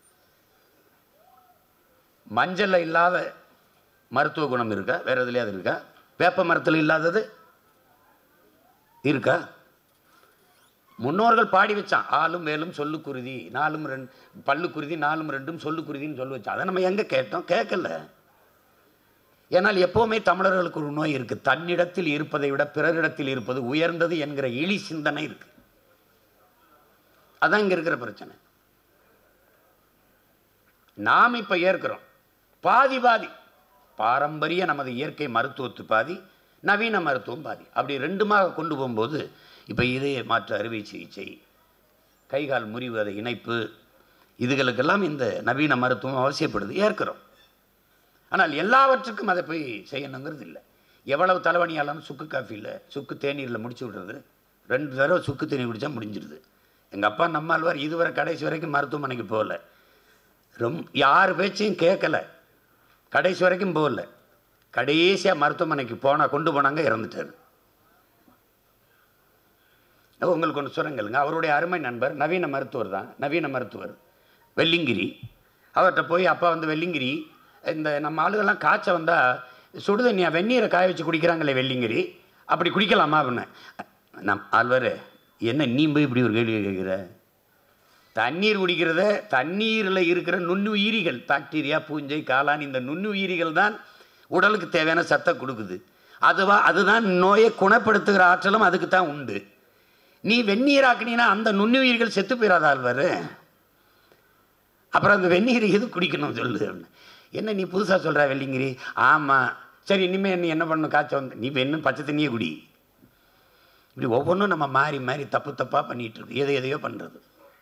மஞ்சளில் இல்லாத மருத்துவ குணம் இருக்கா வேறு எதுலையாவது இருக்கா வேப்ப மரத்தில் இல்லாதது இருக்கா முன்னோர்கள் பாடி வச்சான் ஆளும் வேலும் சொல்லு குருதி நாலும் ரெண்டு பல்லு குருதி நாலும் ரெண்டும் சொல்லு குருதின்னு சொல்லி வச்சான் அதை நம்ம எங்கே கேட்டோம் கேட்கல ஏனால் எப்போவுமே தமிழர்களுக்கு ஒரு நோய் இருக்குது தன்னிடத்தில் இருப்பதை விட பிறரிடத்தில் இருப்பது உயர்ந்தது என்கிற இழி சிந்தனை இருக்கு அதான் இங்கே இருக்கிற பிரச்சனை நாம் இப்போ ஏற்கிறோம் பாதி பாதி பாரம்பரிய நமது இயற்கை மருத்துவத்து பாதி நவீன மருத்துவம் பாதி அப்படி ரெண்டுமாக கொண்டு போகும்போது இப்போ இதய மாற்று அறுவை சிகிச்சை கை கால் முறிவு அதை இணைப்பு இதுகளுக்கெல்லாம் இந்த நவீன மருத்துவம் அவசியப்படுது ஏற்கிறோம் ஆனால் எல்லாவற்றுக்கும் அதை போய் செய்யணுங்கிறது இல்லை எவ்வளவு தலைவணியாலும் சுக்கு காஃபியில் சுக்கு தேநீரில் முடிச்சு விடுறது ரெண்டு தடவை சுக்கு தேநீர் குடித்தா முடிஞ்சிருது எங்கள் அப்பா நம்மாழ்வார் இதுவரை கடைசி வரைக்கும் மருத்துவமனைக்கு போகல ரொம்ப யார் பேச்சையும் கேட்கல கடைசி வரைக்கும் போகல கடைசியாக மருத்துவமனைக்கு போனால் கொண்டு போனாங்க இறந்துட்டார் அப்ப உங்களுக்கு ஒன்று சொல்லுங்களுங்க அவருடைய அருமை நண்பர் நவீன மருத்துவர் தான் நவீன மருத்துவர் வெள்ளிங்கிரி அவர்கிட்ட போய் அப்பா வந்து வெள்ளிங்கிரி இந்த நம்ம ஆளுகள்லாம் காய்ச்ச வந்தால் சுடுதண்ணியா வெந்நீரை காய வச்சு குடிக்கிறாங்களே வெள்ளிங்கிரி அப்படி குடிக்கலாமா அப்படின்னு நம் ஆழ்வார் என்ன நீ போய் இப்படி ஒரு கேள்வி கேட்குற தண்ணீர் குடிக்கிறத தண்ணீரில் இருக்கிற நுண்ணுயிரிகள் பாக்டீரியா பூஞ்சை காளான் இந்த நுண்ணுயிரிகள் தான் உடலுக்கு தேவையான சத்தை கொடுக்குது அதுவா அதுதான் நோயை குணப்படுத்துகிற ஆற்றலும் அதுக்கு தான் உண்டு நீ வெந்நீராக்குனீன்னா அந்த நுண்ணுயிர்கள் செத்து போயிடாதா ஆழ்வார் அப்புறம் அந்த வெந்நீர் எது குடிக்கணும் சொல்லு அப்படின்னு. என்ன நீ புதுசாக சொல்கிற வெள்ளிங்கிரி ஆமாம் சரி இனிமேல் நீ என்ன பண்ணணும் காய்ச்ச வந்து நீ இன்னும் பச்சை தண்ணியே குடி இப்படி ஒவ்வொன்றும் நம்ம மாறி மாறி தப்பு தப்பாக பண்ணிகிட்டு இருக்கு எதை எதையோ பண்ணுறது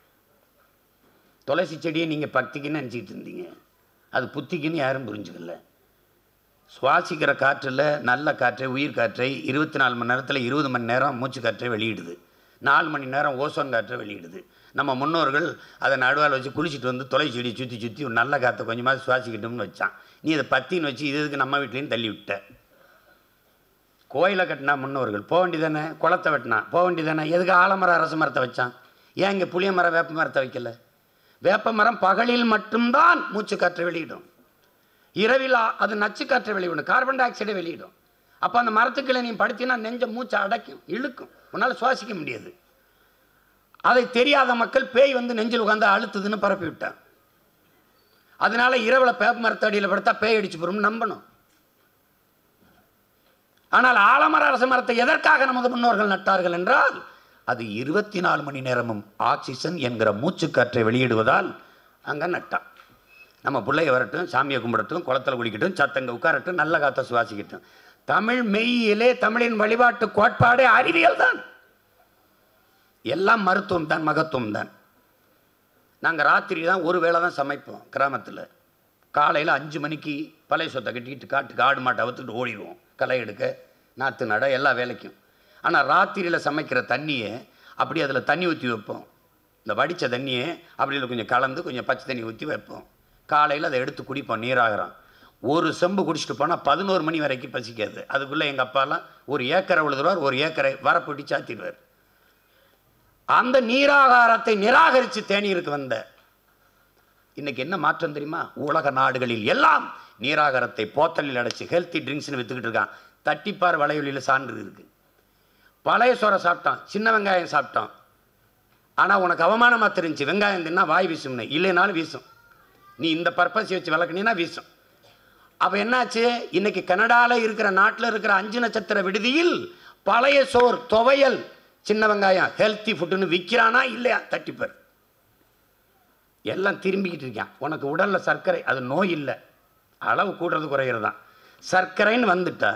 துளசி செடியை நீங்கள் பக்திக்குன்னு நினச்சிக்கிட்டு இருந்தீங்க அது புத்திக்குன்னு யாரும் புரிஞ்சுக்கல சுவாசிக்கிற காற்றில் நல்ல காற்றை உயிர் காற்றை இருபத்தி நாலு மணி நேரத்தில் இருபது மணி நேரம் மூச்சு காற்றை வெளியிடுது நாலு மணி நேரம் ஓசோன் காற்றை வெளியிடுது நம்ம முன்னோர்கள் அதை நடுவால் வச்சு குளிச்சுட்டு வந்து துளசி செடியை சுற்றி சுற்றி ஒரு நல்ல காற்றை கொஞ்சமாக சுவாசிக்கிட்டோம்னு வச்சான் நீ அதை பத்தின்னு வச்சு இது இதுக்கு நம்ம வீட்லேயும் தள்ளி விட்ட கோயிலை கட்டினா முன்னோர்கள் போக வேண்டியதானே குளத்தை வெட்டினா போக வேண்டியதானே எதுக்கு ஆலமரம் அரச மரத்தை வச்சான் ஏன் இங்கே புளிய மரம் வேப்ப மரத்தை வைக்கல வேப்ப மரம் பகலில் மட்டும்தான் மூச்சு காற்றை வெளியிடும் இரவில் ஆ- அது நச்சு காற்றை வெளியிடும் கார்பன் டை ஆக்சைடை வெளியிடும் அப்போ அந்த மரத்துக்களை நீ படுத்தினா நெஞ்ச மூச்சை அடைக்கும் இழுக்கும் உன்னால் சுவாசிக்க முடியாது அதை தெரியாத மக்கள் பேய் வந்து நெஞ்சில் உட்காந்து அழுத்துதுன்னு பரப்பி விட்டான் அதனால இரவில் பேப்ப மரத்தடியில் படுத்தா பேய் அடிச்சு போகிறோம்னு நம்பணும் ஆனால் ஆலமர அரச மரத்தை எதற்காக நமது முன்னோர்கள் நட்டார்கள் என்றால் அது இருபத்தி நாலு மணி நேரமும் ஆக்சிஜன் என்கிற மூச்சுக்காற்றை வெளியிடுவதால் அங்கே நட்டான் நம்ம பிள்ளைய வரட்டும் சாமியை கும்பிடட்டும் குளத்தில் குளிக்கட்டும் சத்தங்க உட்காரட்டும் நல்ல காற்றை சுவாசிக்கட்டும் தமிழ் மெய்யிலே தமிழின் வழிபாட்டு கோட்பாடே அறிவியல் தான் எல்லாம் மருத்துவம் தான் மகத்துவம் தான் நாங்கள் ராத்திரி தான் ஒரு வேளை தான் சமைப்போம் கிராமத்தில் காலையில் அஞ்சு மணிக்கு பழைய சொத்தை கட்டிக்கிட்டு காட்டுக்கு ஆடு மாட்டை அவுத்துட்டு ஓடிடுவோம் களை எடுக்க நாற்று நட எல்லா வேலைக்கும் ஆனால் ராத்திரியில் சமைக்கிற தண்ணியை அப்படி அதில் தண்ணி ஊற்றி வைப்போம் இந்த வடித்த தண்ணியை அப்படி அதில் கொஞ்சம் கலந்து கொஞ்சம் பச்சை தண்ணி ஊற்றி வைப்போம் காலையில் அதை எடுத்து குடிப்போம் நீராகிறோம் ஒரு செம்பு குடிச்சிட்டு போனால் பதினோரு மணி வரைக்கும் பசிக்காது அதுக்குள்ளே எங்கள் அப்பாலாம் ஒரு ஏக்கரை உழுதுருவார் ஒரு ஏக்கரை வரப்பொட்டி சாத்திடுவார் அந்த நீராகாரத்தை நிராகரித்து தேநீருக்கு வந்த இன்னைக்கு என்ன மாற்றம் தெரியுமா உலக நாடுகளில் எல்லாம் நீராகாரத்தை போத்தலில் அடைச்சி ஹெல்த்தி ட்ரிங்க்ஸ்னு வித்துக்கிட்டு இருக்கான் தட்டிப்பார் வளையொலியில் சான்று இருக்கு பழைய சோறை சாப்பிட்டான் சின்ன வெங்காயம் சாப்பிட்டான் ஆனால் உனக்கு அவமானமாக தெரிஞ்சு வெங்காயம் தின்னா வாய் வீசும்னு இல்லைனாலும் வீசும் நீ இந்த பர்பஸ் வச்சு விளக்குனீன்னா வீசும் அப்போ என்னாச்சு இன்னைக்கு கனடாவில் இருக்கிற நாட்டில் இருக்கிற அஞ்சு நட்சத்திர விடுதியில் பழைய சோர் துவையல் சின்ன வெங்காயம் ஹெல்த்தி ஃபுட்டுன்னு விற்கிறானா இல்லையா தட்டிப்பார் எல்லாம் திரும்பிக்கிட்டு இருக்கான் உனக்கு உடலில் சர்க்கரை அது நோய் இல்லை அளவு கூடுறது குறையிறது தான் சர்க்கரைன்னு வந்துட்டா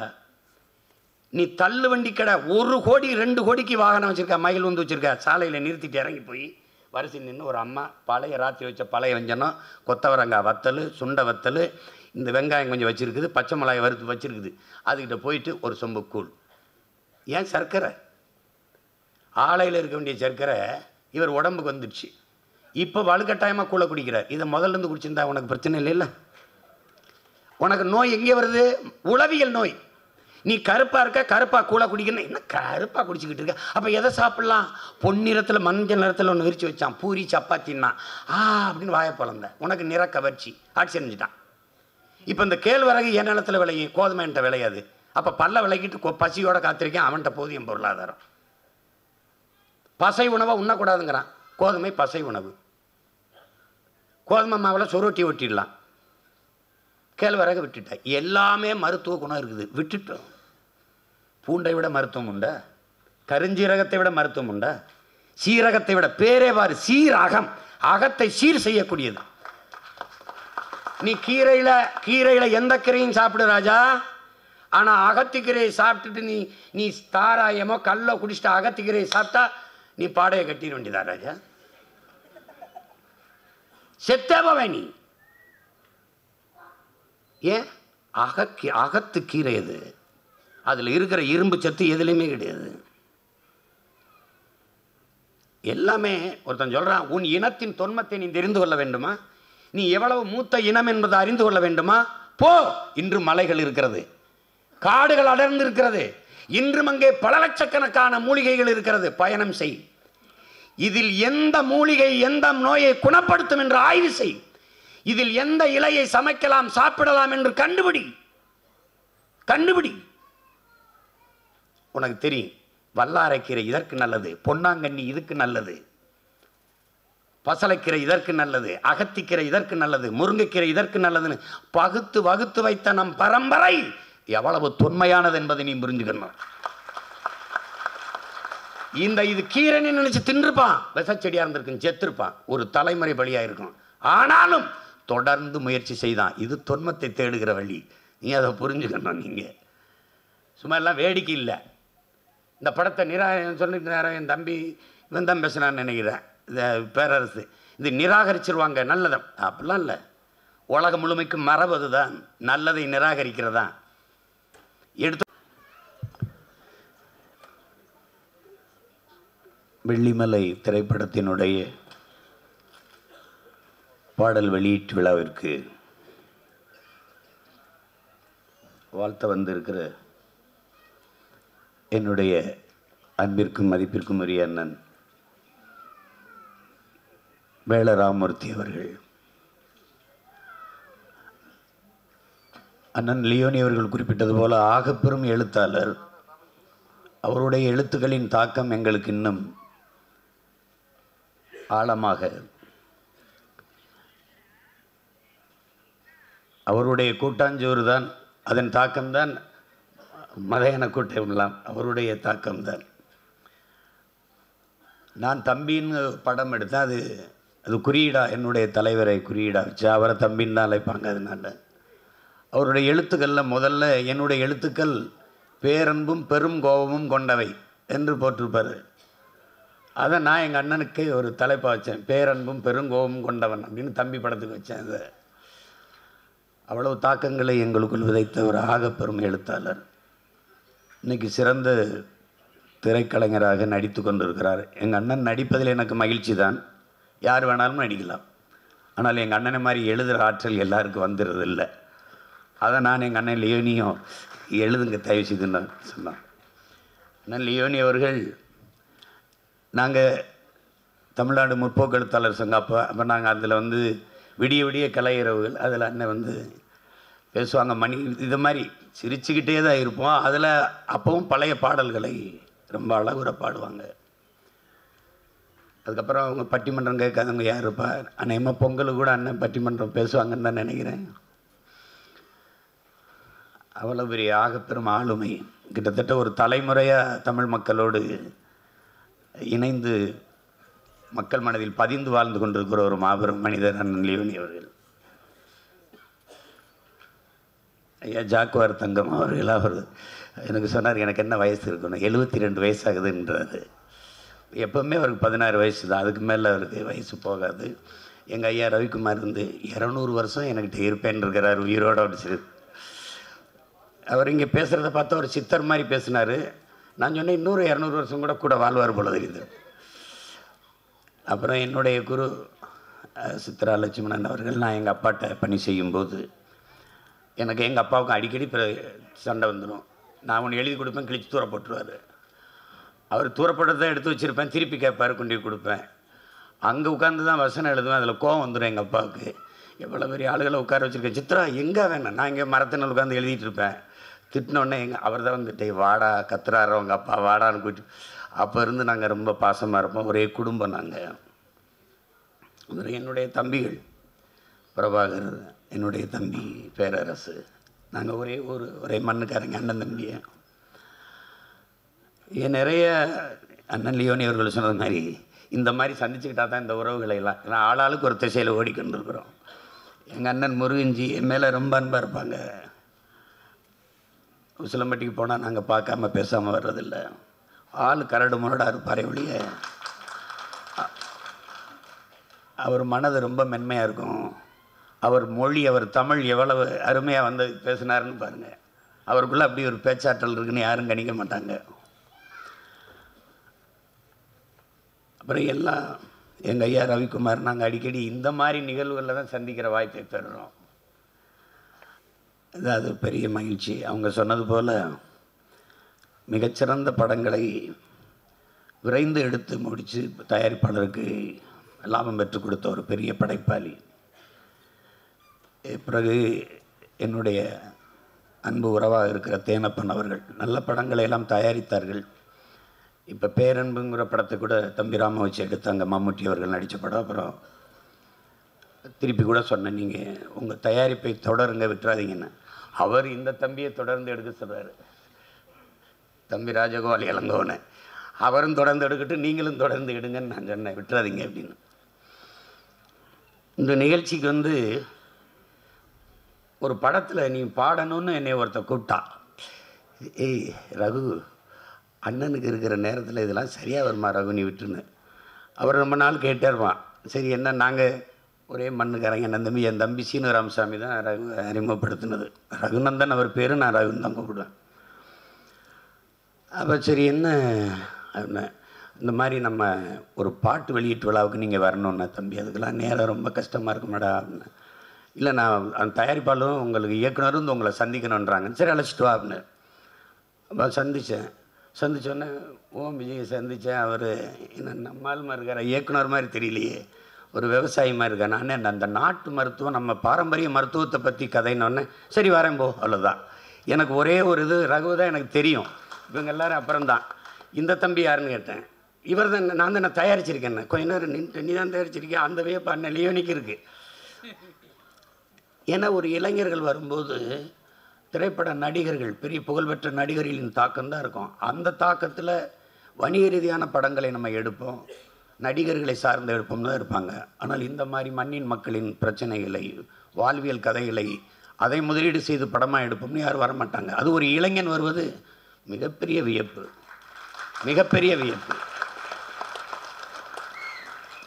நீ தள்ளு வண்டி கடை ஒரு கோடி ரெண்டு கோடிக்கு வாகனம் வச்சுருக்க மயில் வந்து வச்சுருக்க சாலையில் நிறுத்திட்டு இறங்கி போய் வரிசை நின்று ஒரு அம்மா பழைய ராத்திரி வச்ச பழைய வெஞ்சனம் கொத்தவரங்காய் வத்தல் சுண்டை வத்தல் இந்த வெங்காயம் கொஞ்சம் வச்சுருக்குது பச்சை மிளகாய் வறுத்து வச்சுருக்குது அதுக்கிட்ட போயிட்டு ஒரு சொம்பு கூழ் ஏன் சர்க்கரை ஆலையில் இருக்க வேண்டிய சர்க்கரை இவர் உடம்புக்கு வந்துடுச்சு இப்போ வலுக்கட்டாயமாக கூழ குடிக்கிறார் இதை முதல்ல இருந்து குடிச்சிருந்தா உனக்கு பிரச்சனை இல்லைல்ல உனக்கு நோய் எங்கே வருது உளவியல் நோய் நீ கருப்பாக இருக்க கருப்பாக கூழ குடிக்கணும் என்ன கருப்பாக குடிச்சிக்கிட்டு இருக்க அப்போ எதை சாப்பிட்லாம் பொன்னிறத்தில் மஞ்சள் நிறத்தில் ஒன்று விரித்து வச்சான் பூரி சப்பாத்தின்னா ஆ அப்படின்னு வாயை பிளந்த உனக்கு நிற கவர்ச்சி ஆட்சி செஞ்சுட்டான் இப்போ இந்த கேழ்வரகு என் நிலத்தில் விளையும் கோதுமை என்கிட்ட விளையாது அப்போ பல்ல விளக்கிட்டு கொ- பசியோட காத்திருக்கேன் அவன்கிட்ட போதியம் பொருளாதாரம் பசை உணவை உண்ணக்கூடாதுங்கிறான் கோதுமை பசை உணவு கோதுமை மாவில் சொருட்டி ஒட்டிடலாம் கேழ்வரகு விட்டுட்டேன் எல்லாமே மருத்துவ குணம் இருக்குது விட்டுட்டோம் பூண்டை விட மருத்துவம் உண்டா கருஞ்சீரகத்தை விட மருத்துவம் உண்டா சீரகத்தை விட பேரே பாரு சீரகம் அகத்தை சீர் செய்யக்கூடியது நீ கீரையில் கீரையில் எந்த கீரையும் சாப்பிடு ராஜா ஆனால் அகத்திக்கீரையை சாப்பிட்டுட்டு நீ நீ தாராயமோ கல்ல குடிச்சிட்டு அகத்திக்கீரையை சாப்பிட்டா நீ பாடையை கட்டிட வேண்டியதா ராஜா செத்தே போவே நீ ஏன் அகக்கி அகத்து கீரை அது அதில் இருக்கிற இரும்பு சத்து எதுலேயுமே கிடையாது எல்லாமே ஒருத்தன் சொல்கிறான் உன் இனத்தின் தொன்மத்தை நீ தெரிந்து கொள்ள வேண்டுமா நீ எவ்வளவு மூத்த இனம் என்பதை அறிந்து கொள்ள வேண்டுமா போ இன்று மலைகள் இருக்கிறது காடுகள் அடர்ந்து இருக்கிறது இன்றும் அங்கே பல லட்சக்கணக்கான மூலிகைகள் இருக்கிறது பயணம் செய் இதில் எந்த மூலிகை எந்த நோயை குணப்படுத்தும் என்று ஆய்வு செய் இதில் எந்த இலையை சமைக்கலாம் சாப்பிடலாம் என்று கண்டுபிடி கண்டுபிடி உனக்கு தெரியும் வல்லாரைக்கீரை இதற்கு நல்லது பொன்னாங்கண்ணி இதுக்கு நல்லது பசலைக்கீரை இதற்கு நல்லது அகத்திக்கீரை இதற்கு நல்லது முருங்கைக்கீரை இதற்கு நல்லதுன்னு பகுத்து வகுத்து வைத்த நம் பரம்பரை எவ்வளவு தொன்மையானது என்பதை நீ புரிஞ்சுக்கணும் இந்த இது கீரைன்னு நினைச்சு தின்றுப்பான் விஷச்செடியா இருந்திருக்கும் செத்துருப்பான் ஒரு தலைமுறை பலியா இருக்கும் ஆனாலும் தொடர்ந்து முயற்சி செய்தான் இது தொன்மத்தை தேடுகிற வழி நீ அதை புரிஞ்சுக்கணும் நீங்க சும்மா எல்லாம் வேடிக்கை இல்லை இந்த படத்தை நிரா சொல்லிட்டு நேரம் என் தம்பி இவன் தான் பேசுனான்னு நினைக்கிறேன் இந்த பேரரசு இது நிராகரிச்சிருவாங்க நல்லதை அப்படிலாம் இல்லை உலகம் முழுமைக்கும் மரபு அதுதான் நல்லதை நிராகரிக்கிறதா எடுத்து வெள்ளிமலை திரைப்படத்தினுடைய பாடல் வெளியீட்டு விழாவிற்கு வாழ்த்த வந்திருக்கிற என்னுடைய அன்பிற்கும் மதிப்பிற்கும் உரிய அண்ணன் வேளராமூர்த்தி அவர்கள் அண்ணன் லியோனி அவர்கள் குறிப்பிட்டது போல ஆகப்பெரும் எழுத்தாளர் அவருடைய எழுத்துக்களின் தாக்கம் எங்களுக்கு இன்னும் ஆழமாக அவருடைய கூட்டாஞ்சோறு தான் அதன் தாக்கம்தான் மதையன கூட்டம்லாம் அவருடைய தாக்கம்தான் நான் தம்பின்னு படம் எடுத்தேன் அது அது குறியீடா என்னுடைய தலைவரை குறியீடா வச்சு அவரை தம்பின்னு தான் அழைப்பாங்க அதனால அவருடைய எழுத்துக்களில் முதல்ல என்னுடைய எழுத்துக்கள் பேரன்பும் பெரும் கோபமும் கொண்டவை என்று போட்டிருப்பார் அதை நான் எங்கள் அண்ணனுக்கு ஒரு தலைப்பாக வச்சேன் பேரன்பும் பெருங்கோபம் கொண்டவன் அப்படின்னு தம்பி படத்துக்கு வச்சேன் அதை அவ்வளவு தாக்கங்களை எங்களுக்குள் விதைத்த ஒரு ஆகப்பெரும் எழுத்தாளர் இன்னைக்கு சிறந்த திரைக்கலைஞராக நடித்து கொண்டிருக்கிறார் எங்கள் அண்ணன் நடிப்பதில் எனக்கு மகிழ்ச்சி தான் யார் வேணாலும் நடிக்கலாம் ஆனால் எங்கள் அண்ணனை மாதிரி எழுதுகிற ஆற்றல் எல்லாருக்கும் வந்துடுறது இல்லை அதை நான் எங்கள் அண்ணன் லியோனியும் எழுதுங்க தயவு செய்து நான் சொன்னான் அண்ணன் லியோனி அவர்கள் நாங்கள் தமிழ்நாடு முற்போக்கு எழுத்தாளர் சங்கம் அப்போ அப்போ நாங்கள் அதில் வந்து விடிய விடிய கலை இரவுகள் அதில் அண்ணன் வந்து பேசுவாங்க மணி இது மாதிரி சிரிச்சுக்கிட்டே தான் இருப்போம் அதில் அப்பவும் பழைய பாடல்களை ரொம்ப அழகுற பாடுவாங்க அதுக்கப்புறம் அவங்க பட்டிமன்றம் கேட்காதவங்க யார் இருப்பா அநேகமாக பொங்கலுக்கு கூட அண்ணன் பட்டிமன்றம் பேசுவாங்கன்னு தான் நினைக்கிறேன் அவ்வளோ பெரிய ஆகப்பெரும் ஆளுமை கிட்டத்தட்ட ஒரு தலைமுறையாக தமிழ் மக்களோடு இணைந்து மக்கள் மனதில் பதிந்து வாழ்ந்து கொண்டிருக்கிற ஒரு மாபெரும் மனிதர் அண்ணன் லியோனி அவர்கள் ஐயா ஜாக்குவார் தங்கம் அவர்கள் அவர் எனக்கு சொன்னார் எனக்கு என்ன வயசு இருக்கணும் எழுபத்தி ரெண்டு வயசாகுதுன்றாரு எப்போவுமே அவருக்கு பதினாறு வயசு தான் அதுக்கு மேலே அவருக்கு வயசு போகாது எங்கள் ஐயா ரவிக்குமார் வந்து இரநூறு வருஷம் என்கிட்ட இருப்பேன் இருக்கிறார் உயிரோட அடிச்சிரு அவர் இங்கே பேசுகிறத பார்த்தா ஒரு சித்தர் மாதிரி பேசினார் நான் சொன்னேன் இன்னொரு இரநூறு வருஷம் கூட கூட வாழ்வார் போல தெரியுது அப்புறம் என்னுடைய குரு அஹ், சித்ரா லட்சுமணன் அவர்கள் நான் எங்கள் அப்பாட்ட பணி செய்யும்போது எனக்கு எங்கள் அப்பாவுக்கும் அடிக்கடி பிற- சண்டை வந்துடும் நான் ஒன்று எழுதி கொடுப்பேன் கிழிச்சு தூர போட்டுருவார் அவர் தூரப்பட்டதை எடுத்து வச்சுருப்பேன் திருப்பி கேட்பார் கொண்டு போய் கொடுப்பேன் அங்கே உட்காந்து தான் வசனம் எழுதுவேன் அதில் கோவம் வந்துடும் எங்கள் அப்பாவுக்கு எவ்வளோ பெரிய ஆளுகளை உட்கார வச்சுருக்கேன் சித்ரா எங்கே வேணும் நான் இங்கே மரத்தினால் உட்காந்து எழுதிட்டு இருப்பேன் திட்டினோடனே எங்கள் அவர் தான் வந்துட்டு வாடா கத்துறாரு உங்கள் அப்பா வாடான்னு கூட்டி அப்போ இருந்து நாங்கள் ரொம்ப பாசமாக இருப்போம் ஒரே குடும்பம் நாங்கள் அப்புறம் என்னுடைய தம்பிகள் பிரபாகர் என்னுடைய தம்பி பேரரசு நாங்கள் ஒரே ஒரு ஒரே மண்ணுக்காரங்க அண்ணன் தம்பியை ஏன் நிறைய அண்ணன் லியோனி அவர்கள் சொன்னது மாதிரி இந்த மாதிரி சந்திச்சுக்கிட்டா தான் இந்த உறவுகளை எல்லாம் ஏன்னா ஆளாளுக்கு ஒரு திசையில் ஓடிக்கொண்டு இருக்கிறோம் எங்கள் அண்ணன் முருகன்ஜி என் மேலே ரொம்ப அன்பாக இருப்பாங்க உசிலம்பட்டிக்கு போனால் நாங்கள் பார்க்காம பேசாமல் வர்றதில்ல ஆள் கரடு முரடாக இருப்பாரே ஒழிய அ- அவர் மனது ரொம்ப மென்மையாக இருக்கும் அவர் மொழி அவர் தமிழ் எவ்வளவு அருமையாக வந்து பேசினாருன்னு பாருங்கள் அவருக்குள்ளே அப்படி ஒரு பேச்சாற்றல் இருக்குன்னு யாரும் கணிக்க மாட்டாங்க அப்புறம் எல்லாம் எங்கள் ஐயா ரவிக்குமார் நாங்கள் அடிக்கடி இந்த மாதிரி நிகழ்வுகளில் தான் சந்திக்கிற வாய்ப்பை பெறுறோம் இது அது பெரிய மகிழ்ச்சி அவங்க சொன்னது போல் மிகச்சிறந்த படங்களை விரைந்து எடுத்து முடித்து தயாரிப்பாளருக்கு லாபம் பெற்றுக் கொடுத்த ஒரு பெரிய படைப்பாளி எ- பிறகு என்னுடைய அன்பு உறவாக இருக்கிற தேனப்பன் அவர்கள் நல்ல படங்களை எல்லாம் தயாரித்தார்கள் இப்போ பேரன்புங்கிற படத்தை கூட தம்பி ராம வச்சு எடுத்தாங்க மம்முட்டி அவர்கள் நடித்த படம் அப்புறம் திருப்பி கூட சொன்னேன் நீங்கள் உங்கள் தயாரிப்பை தொடருங்க விட்டுறாதீங்கன்னு அவர் இந்த தம்பியை தொடர்ந்து எடுக்க சொல்கிறாரு தம்பி ராஜகோபால் இளங்கோவனை அவரும் தொடர்ந்து எடுக்கட்டும் நீங்களும் தொடர்ந்து எடுங்கன்னு நான் சொன்னேன் விட்டுறாதீங்க அப்படின்னு இந்த நிகழ்ச்சிக்கு வந்து ஒரு படத்தில் நீ பாடணும்னு என்னை ஒருத்தர் கூப்பிட்டா ஏய் ரகு அண்ணனுக்கு இருக்கிற நேரத்தில் இதெல்லாம் சரியாக வருமா ரகு நீ விட்டுன்னு அவர் ரொம்ப நாள் கேட்டே இருப்பான் சரி என்ன நாங்கள் ஒரே மண்ணுக்காரங்க என் தம்பி என் தம்பி சீனு ராமசாமி தான் ரகு அறிமுகப்படுத்தினது ரகுநந்தன் அவர் பேர் நான் ரகுன்னு தான் கூப்பிடுவேன் அப்போ சரி என்ன அப்படின்னா இந்த மாதிரி நம்ம ஒரு பாட்டு வெளியீட்டு விழாவுக்கு நீங்கள் வரணும்னா தம்பி அதுக்கெல்லாம் நேரம் ரொம்ப கஷ்டமாக இருக்குமாடா அப்படின்னு இல்லை நான் அந்த தயாரிப்பாளரும் உங்களுக்கு இயக்குனரும் வந்து உங்களை சந்திக்கணுன்றாங்க சரி அழைச்சிட்டு வா அப்படின்னு அப்போ சந்தித்தேன் சந்திச்சோன்னே ஓம் விஜயை சந்தித்தேன் அவர் என்ன நம்மால் மாதிரி இருக்கார் இயக்குனர் மாதிரி தெரியலையே ஒரு விவசாயி மாதிரி இருக்கா நான் என்ன அந்த நாட்டு மருத்துவம் நம்ம பாரம்பரிய மருத்துவத்தை பற்றி கதைன்னொன்னே சரி வரேன் போ அவ்வளோதான் எனக்கு ஒரே ஒரு இது ரகு தான் எனக்கு தெரியும் இவங்க எல்லாரும் அப்புறம்தான் இந்த தம்பி யாருன்னு கேட்டேன் இவர் தான் நான் தான் நான் தயாரிச்சிருக்கேன் கொஞ்ச நேரம் நின்று நீ தான் தயாரிச்சிருக்கேன் அந்த வியப்பு அண்ணன் லியோனிக்கு இருக்குது ஏன்னா ஒரு இளைஞர்கள் வரும்போது திரைப்பட நடிகர்கள் பெரிய புகழ்பெற்ற நடிகர்களின் தாக்கம் தான் இருக்கும் அந்த தாக்கத்தில் வணிக ரீதியான படங்களை நம்ம எடுப்போம் நடிகர்களை சார்ந்து எடுப்போம் தான் இருப்பாங்க ஆனால் இந்த மாதிரி மண்ணின் மக்களின் பிரச்சனைகளை வாழ்வியல் கதைகளை அதை முதலீடு செய்து படமாக எடுப்போம்னு யாரும் வரமாட்டாங்க அது ஒரு இளைஞன் வருவது மிகப்பெரிய வியப்பு மிகப்பெரிய வியப்பு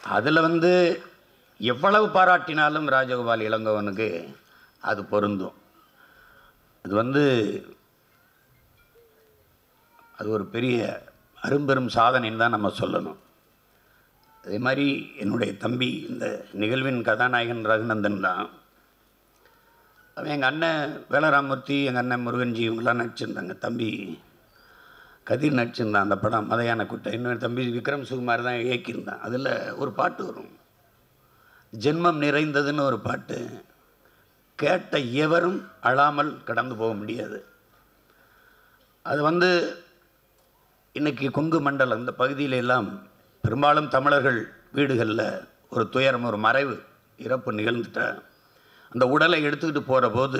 அதில் வந்து எவ்வளவு பாராட்டினாலும் ராஜகோபால் இளங்கோவனுக்கு அது பொருந்தும் அது வந்து அது ஒரு பெரிய அரும்பெரும் சாதனைன்னு தான் நம்ம சொல்லணும் அதே மாதிரி என்னுடைய தம்பி இந்த நிகழ்வின் கதாநாயகன் ரகுநந்தன் தான் அவன் எங்கள் அண்ணன் வேலராமூர்த்தி எங்கள் அண்ணன் முருகன்ஜி இவங்கெல்லாம் நடிச்சிருந்தாங்க தம்பி கதிர் நடிச்சிருந்தான் அந்த படம் மதையான குட்டை இன்னொரு தம்பி விக்ரம் சுகுமார் தான் இயக்கியிருந்தான் அதில் ஒரு பாட்டு வரும் ஜென்மம் நிறைந்ததுன்னு ஒரு பாட்டு கேட்ட எவரும் அழாமல் கடந்து போக முடியாது அது வந்து இன்னைக்கு கொங்கு மண்டலம் இந்த பகுதியில எல்லாம் பெரும்பாலும் தமிழர்கள் வீடுகளில் ஒரு துயரம் ஒரு மறைவு இறப்பு நிகழ்ந்துட்டா அந்த உடலை எடுத்துக்கிட்டு போகிற போது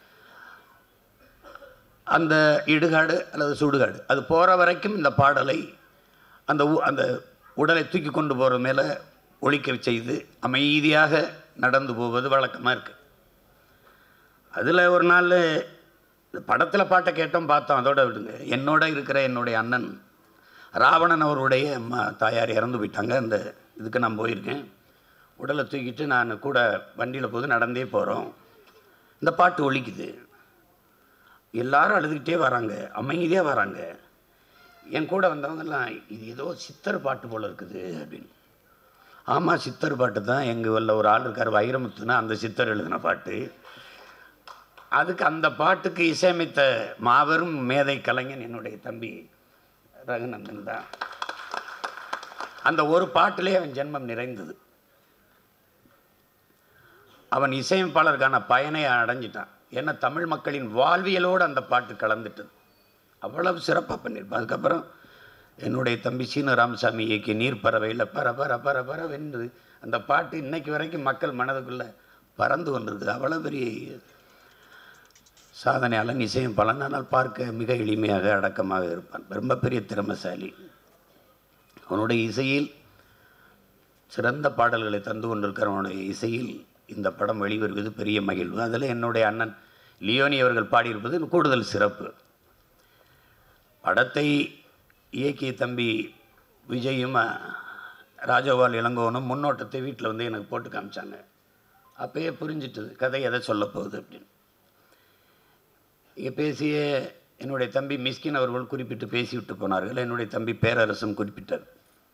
அந்த இடுகாடு அல்லது சுடுகாடு அது போகிற வரைக்கும் இந்த பாடலை அந்த ஊ- அந்த உடலை தூக்கி கொண்டு போகிற மேலே ஒழிக்க செய்து அமைதியாக நடந்து போவது வழக்கமாக இருக்குது அதில் ஒரு நாள் படத்தில் பாட்டை கேட்டோம் பார்த்தோம் அதோட விடுங்க என்னோட இருக்கிற என்னுடைய அண்ணன் ராவணன் அவருடைய அம்மா தாயார் இறந்து போயிட்டாங்க அந்த இதுக்கு நான் போயிருக்கேன் உடலை தூக்கிட்டு நான் கூட வண்டியில் போது நடந்தே போகிறோம் இந்த பாட்டு ஒலிக்குது எல்லாரும் அழுதுகிட்டே வராங்க அமைதியாக வராங்க என் கூட வந்தவங்கெல்லாம் இது ஏதோ சித்தர் பாட்டு போல் இருக்குது அப்படின்னு ஆமாம் சித்தர் பாட்டு தான் எங்கள் ஊரில் ஒரு ஆள் இருக்கார் வைரமுத்துனா அந்த சித்தர் எழுதின பாட்டு அதுக்கு அந்த பாட்டுக்கு இசையமைத்த மாபெரும் மேதை கலைஞன் என்னுடைய தம்பி ரகுநந்தன் தான் அந்த ஒரு பாட்டிலே அவன் ஜென்மம் நிறைந்தது அவன் இசையமைப்பாளருக்கான பயனை அடைஞ்சிட்டான் ஏன்னா தமிழ் மக்களின் வாழ்வியலோடு அந்த பாட்டு கலந்துட்டது அவ்வளவு சிறப்பாக பண்ணியிருப்பான் அதுக்கப்புறம் என்னுடைய தம்பி சீனு ராமசாமி இயக்கிய நீர் பறவையில் பர பர பர பர வென்று அந்த பாட்டு இன்னைக்கு வரைக்கும் மக்கள் மனதுக்குள்ளே பறந்து கொண்டிருக்குது அவ்வளோ பெரிய சாதனையாளன் இசையும் பலன் ஆனால் பார்க்க மிக எளிமையாக அடக்கமாக இருப்பான் ரொம்ப பெரிய திறமசாலி அவனுடைய இசையில் சிறந்த பாடல்களை தந்து கொண்டிருக்கிறவனுடைய இசையில் இந்த படம் வெளிவருவது பெரிய மகிழ்வு அதில் என்னுடைய அண்ணன் லியோனி அவர்கள் பாடியிருப்பது கூடுதல் சிறப்பு படத்தை இயக்கிய தம்பி விஜயும் அஹ், ராஜகோபால் இளங்கோவனும் முன்னோட்டத்தை வீட்டில் வந்து எனக்கு போட்டு காமிச்சாங்க அப்பயே புரிஞ்சிட்டது கதை எதை சொல்ல போகுது அப்படின்னு இங்கே பேசிய என்னுடைய தம்பி மிஸ்கின் அவர்கள் குறிப்பிட்டு பேசிவிட்டு போனார்கள் என்னுடைய தம்பி பேரரசும் குறிப்பிட்டார்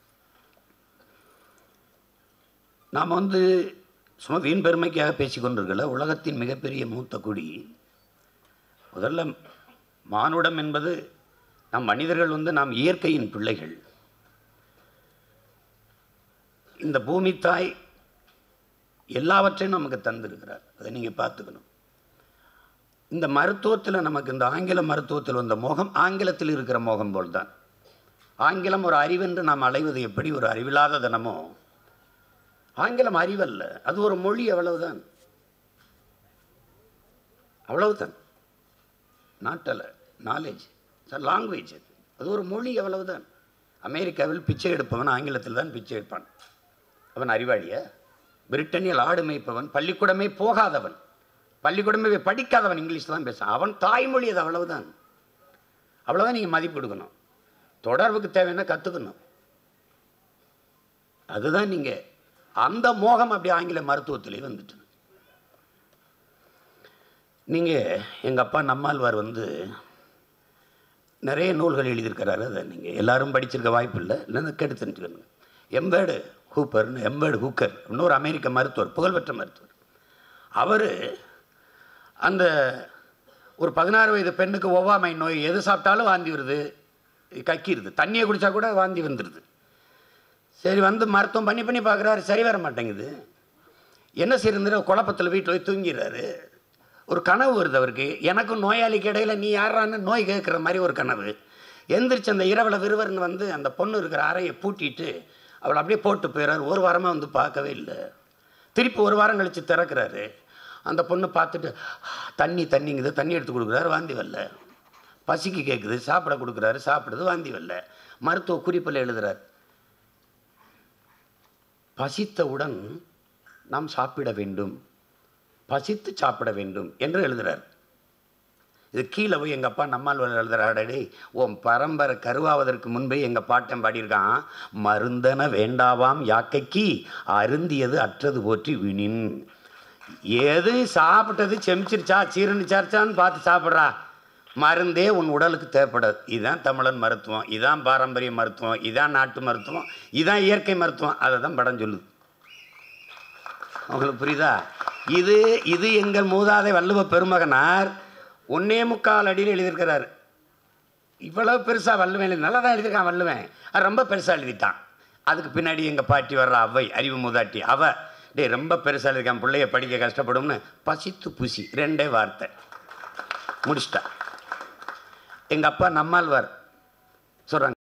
நாம் வந்து சும்மா வீண் பெருமைக்காக பேசிக்கொண்டிருக்கல உலகத்தின் மிகப்பெரிய மூத்த குடி முதல்ல மானுடம் என்பது நம் மனிதர்கள் வந்து நாம் இயற்கையின் பிள்ளைகள் இந்த பூமி தாய் எல்லாவற்றையும் நமக்கு தந்திருக்கிறார் அதை நீங்கள் பார்த்துக்கணும் இந்த மருத்துவத்தில் நமக்கு இந்த ஆங்கில மருத்துவத்தில் வந்த மோகம் ஆங்கிலத்தில் இருக்கிற மோகம் போல்தான் ஆங்கிலம் ஒரு அறிவென்று நாம் அலைவது எப்படி ஒரு அறிவில்லாத தினமோ ஆங்கிலம் அறிவல்ல அது ஒரு மொழி அவ்வளவுதான் அவ்வளவுதான் நாட்டல நாலேஜ் லாங்குவேஜ் அது அது ஒரு மொழி அவ்வளவுதான் அமெரிக்காவில் பிச்சை எடுப்பவன் ஆங்கிலத்தில் தான் பிச்சை எடுப்பான் அவன் அறிவாளியா பிரிட்டனில் ஆடு மேய்ப்பவன் பள்ளிக்கூடமே போகாதவன் பள்ளிக்கூடமே படிக்காதவன் இங்கிலீஷ் தான் பேசுவான் அவன் தாய்மொழி அது அவ்வளவுதான் அவ்வளோதான் நீங்கள் மதிப்பு கொடுக்கணும் தொடர்புக்கு தேவைன்னா கற்றுக்கணும் அதுதான் நீங்கள் அந்த மோகம் அப்படி ஆங்கில மருத்துவத்திலே வந்துட்டு நீங்கள் எங்கள் அப்பா நம்மாழ்வார் வந்து நிறைய நூல்கள் எழுதியிருக்கிறாரு அதை நீங்கள் எல்லாரும் படிச்சிருக்க வாய்ப்பு இல்லை இல்லைன்னா கேட்டு தெரிஞ்சுக்கணும் எம்பேடு ஹூப்பர்னு எம்பேடு ஹூக்கர் இன்னொரு அமெரிக்க மருத்துவர் புகழ்பெற்ற மருத்துவர் அவர் அந்த ஒரு பதினாறு வயது பெண்ணுக்கு ஒவ்வாமை நோய் எது சாப்பிட்டாலும் வாந்தி வருது கக்கிடுது தண்ணியை குடித்தா கூட வாந்தி வந்துடுது சரி வந்து மருத்துவம் பண்ணி பண்ணி பார்க்குறாரு சரி வர மாட்டேங்குது என்ன செய்யறது குழப்பத்தில் வீட்டில் போய் தூங்கிடுறாரு ஒரு கனவு வருது அவருக்கு எனக்கும் நோயாளிக்கு இடையில நீ யாரான்னு நோய் கேட்குற மாதிரி ஒரு கனவு எந்திரிச்சு அந்த இரவில் விறுவர்னு வந்து அந்த பொண்ணு இருக்கிற அறையை பூட்டிட்டு அவளை அப்படியே போட்டு போயிடுறாரு ஒரு வாரமாக வந்து பார்க்கவே இல்லை திருப்பி ஒரு வாரம் கழித்து திறக்கிறாரு அந்த பொண்ணு பார்த்துட்டு தண்ணி தண்ணிங்குது தண்ணி எடுத்து கொடுக்குறாரு வாந்தி வரல பசிக்கு கேட்குது சாப்பிட கொடுக்குறாரு சாப்பிடுது வாந்தி வரல மருத்துவ குறிப்பில் எழுதுறார் பசித்தவுடன் நாம் சாப்பிட வேண்டும் பசித்து சாப்பிட வேண்டும் என்று எழுதுறார் இது கீழே போய் எங்கள் அப்பா நம்மால் எழுதுறாடே உன் பரம்பரை கருவாவதற்கு முன்பே எங்கள் பாட்டன் பாடியிருக்கான் மருந்தன வேண்டாவாம் யாக்கைக்கு அருந்தியது அற்றது போற்றி வினின் எது சாப்பிட்டது செமிச்சிருச்சா சீரணிச்சார்ச்சான்னு பார்த்து சாப்பிட்றா மருந்தே உன் உடலுக்கு தேவைப்படாது இதுதான் தமிழன் மருத்துவம் இதான் பாரம்பரிய மருத்துவம் இதான் நாட்டு மருத்துவம் இதான் இயற்கை மருத்துவம் அதை தான் படம் சொல்லுது உங்களுக்கு புரியுதா இது இது எங்கள் மூதாதை வள்ளுவ பெருமகனார் ஒன்னே முக்கால் அடியில் எழுதியிருக்கிறாரு இவ்வளவு பெருசாக வள்ளுவன் எழுதி நல்லா தான் எழுதியிருக்கான் வள்ளுவன் அது ரொம்ப பெருசாக எழுதிட்டான் அதுக்கு பின்னாடி எங்கள் பாட்டி வர்ற அவை அறிவு மூதாட்டி அவ டேய் ரொம்ப பெருசாக எழுதியிருக்கான் பிள்ளைய படிக்க கஷ்டப்படும்னு பசித்து புசி ரெண்டே வார்த்தை முடிச்சிட்டா எங்கள் அப்பா நம்மாழ்வார் சொல்கிறாங்க